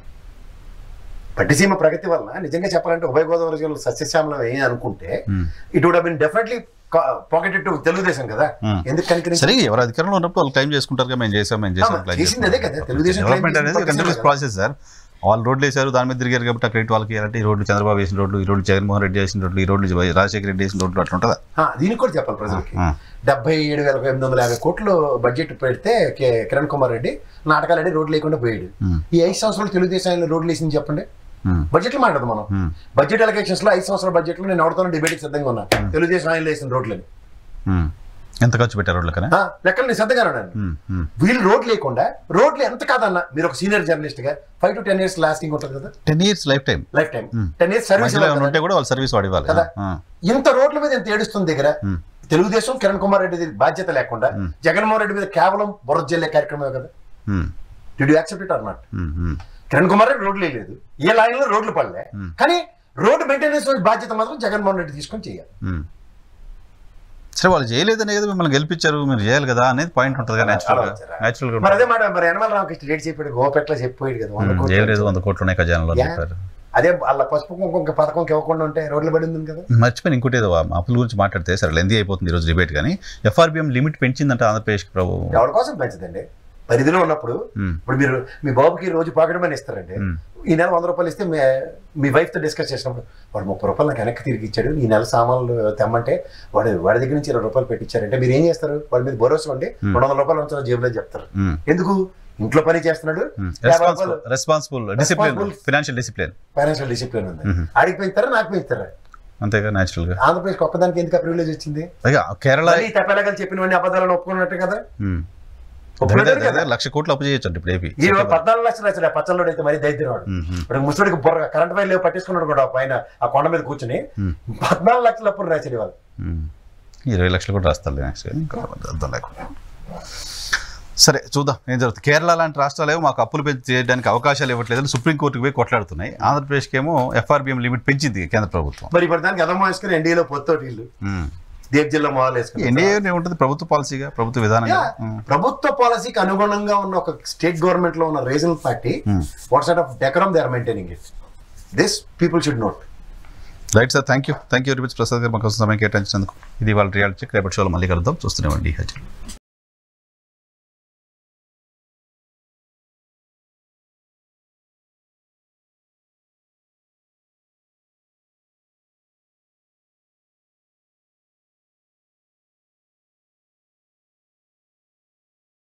పట్టిసీమ ప్రగతి వలన నిజంగా చెప్పాలంటే ఉభయ గోదావరి జిల్లా సస్యశ్యామలం ఏ అనుకుంటే Hmm. It would been definitely pocket to Telugu Desam కదా Hmm. ఎందుకు కనికరించి సరే ఎవరు అధికారంలో ఉన్నప్పుడు వాళ్ళు క్లైమ్ చేసుకుంటారు కదా, మేము చేసాం మేము చేసాం ఆ, claim చేసింది అదే కదా, తెలుగుదేశం claim డెవలప్మెంట్ చేసింది అనేది పక్కన కంటిన్యూస్ కదా. ప్రాసెస్ సార్ వాళ్ళు రోడ్లు వేశారు దాని మీద తిరిగారు కాబట్టి ఆ క్రెడిట్ వాళ్ళకి ఇవ్వాలంటే ఈ రోడ్లు చంద్రబాబు వేసిన రోడ్లు ఈ రోడ్లు జగన్మోహన్ రెడ్డి చేసిన రోడ్లు ఈ రోడ్లు రాజశేఖర రెడ్డి చేసిన రోడ్లు అట్లా ఉంటుందా ఆ, దీనికి కూడా చెప్పాలి ప్రజలకి ఆ. డెబ్బై ఏడు వేల ఎనిమిది వందల యాభై కోట్లు బడ్జెట్ పెడితే కే- కిరణ్ కుమార్ రెడ్డి నాటకాలు ఆడి రోడ్లు లేకుండా పోయాడు Hmm. ఈ ఐదు సంవత్సరాలు తెలుగుదేశం రోడ్లు వేసింది చెప్పండి ఉమ్, బడ్జెట్ మాట్లాడదు మనం Hmm. బడ్జెట్ ఎలక్షన్స్ లో ఐదు సంవత్సరాల బడ్జెట్ లో నేను ఎవరితో డిబేట్ సిద్ధంగా ఉన్నా తెలుగుదేశం ఆయన వేసిన రోడ్లని ఉమ్. ఎంత ఖర్చు పెట్టారు రోడ్లకనే ఆ, లెక్కలు నేను సిద్ధంగా ఉన్నాను ఉమ్, ఉమ్. వీళ్ళు రోడ్ లేకుండా రోడ్లు ఎంత కాదన్నా మీరు ఒక సీనియర్ జర్నలిస్ట్ గా five to ten years lasting ఉంటుంది కదా ten years life time life time ten years service మధ్యలో ఏమైనా ఉంటే కూడా వాళ్ళు సర్వీస్ వాడి ఇవ్వాలి కదా. ఆ, ఇంత రోడ్ల మీద ఎంత ఏడుస్తుంది దగ్గర Hmm. తెలుగుదేశం కిరణ్ కుమార్ రెడ్డి బాధ్యత లేకుండా జగన్మోహన్ రెడ్డి మీద కేవలం బుర్ర జల్లే కార్యక్రమమే కదా um, do you accept it or not um, um. Kiran Kumar Reddy రోడ్లు లేదు ఏ లైన్ లో రోడ్లు పడలే కానీ రోడ్డు మెయింటెనెన్స్ బాధ్యత మాత్రం జగన్మోహన్ రెడ్డి తీసుకొని చేయాలి ఉమ్. సరే వాళ్ళు చేయలేదనే కదా మిమ్మల్ని గెలిపించారు మీరు చేయాలి కదా అనేది పాయింట్ ఉంటుంది కదా న్యాచురల్ గా అలా వచ్చారా? న్యాచురల్ గా మరి అదే మాట మరి యనమల రామకృష్ణ రేట్ చెప్పాడు గోపెట్ల చెప్పాడు కదా వంద ఉమ్, కోట్లు. చేయలేదు వంద కోట్లు ఉన్నాయి ఖజానాలో యా. చెప్పారు అదే వాళ్ళ పసుపు కుంకుమ పథకం ఇవ్వకుండా ఉంటే రోడ్లు పడి ఉంది కదా మర్చిపోయిన ఇంకోటి ఏదో ఆ అప్పుల గురించి మాట్లాడితే సరే లెందీ అయిపోతుంది ఈరోజు డిబేట్ కానీ ఎఫ్ఆర్బిఎం లిమిట్ పెంచిందంట ఆంధ్రప్రదేశ్ ప్రభు ఎవరి కోసం పెంచదండి పరిధిలో ఉన్నప్పుడు ఉమ్, ఇప్పుడు మీరు మీ బాబుకి రోజు పాకెట్ మనీ ఇస్తారండి ఉమ్, ఈ నెల వంద రూపాయలు ఇస్తే మీ- మీ wife తో డిస్కస్ చేసినప్పుడు వాడు ముప్పై రూపాయలు నాకు వెనక్కి తిరిగి ఇచ్చాడు ఈ నెల సామాన్లు తెమ్మంటే వాడు వాడి దగ్గర నుంచి ఇరవై రూపాయలు పెట్టించారంటే మీరు ఏం చేస్తారు వాడి మీద భరోసా ఉండి రెండు వందల రూపాయలు ఉంచాలి జేబులో చెప్తారు ఉమ్, ఎందుకు ఇంట్లో పని చేస్తున్నాడు ఉమ్. యాభై రూపాయలు responsible responsible discipline Responsible. Financial discipline financial discipline ఉంది ఆడికి పెంచుతారా నాకు పెంచుతారా అంతేగా న్యాచురల్ గా ఆంధ్రప్రదేశ్ ఒక్కదానికి ఎందుకు ప్రివిలేజ్ వచ్చింది పైగా కేరళ మళ్ళీ తప్పేలాగా చెప్పినవన్నీ అబద్ధాలను ఒప్పుకున్నట్టు కదా ఉమ్. ఒప్పుకున్నట్టు దగ్గర కదా దగ్గర లక్ష కోట్లు అప్పు చేయొచ్చు అంటే ఇప్పుడు ఏపీ ఈ పద్నాలుగు లక్షలు వచ్చాడు పచ్చళ్ళు అయితే మరి దైత్యం వాడు ఉమ్, ఉమ్. ఇప్పుడు ముసడికి బుర్ర కరెంట్ వైర్ లేవు పట్టించుకున్నాడు కూడా పైన ఆ కొండ మీద కూర్చుని పద్నాలుగు లక్షల అప్పుడు రాశాడు వాళ్ళు ఉమ్. ఇరవై లక్షలు కూడా రాస్తారు నెక్స్ట్ ఇంకా అర్థం లేకుండా సరే చూద్దాం ఏం జరుగుతుంది కేరళ లాంటి రాష్ట్రాలు మాకు అప్పులు పెంచి చేయడానికి అవకాశాలు ఇవ్వట్లేదని సుప్రీంకోర్టుకు పోయి కొట్లాడుతున్నాయి ఆంధ్రప్రదేశ్కి ఏమో ఎఫ్ఆర్బిఎం లిమిట్ పెంచింది కేంద్ర ప్రభుత్వం మరి ఇప్పుడు దానికి అదమ్మ వేసుకుని ఎన్డీఏలో పొత్తోటి ఇల్లు ఉమ్. దేవ్ జిల్లా మొదలు వేసుకుని ఎన్డీఏ ఉంటుంది ప్రభుత్వ పాలసీగా ప్రభుత్వ విధానంగా ఉమ్. ప్రభుత్వ పాలసీకి అనుగుణంగా ఉన్న ఒక స్టేట్ గవర్నమెంట్ లో ఉన్న regional party what side of decorum they are maintaining it this people should note right sir thank you thank you very much Prasad garu మాకు సమయం కేటాయించినందుకు ఇది వాళ్ళ రియాలిటీ చెక్ రేపటి షోలో మళ్ళీ కలుద్దాం చూస్తూనే ఉండి హజీ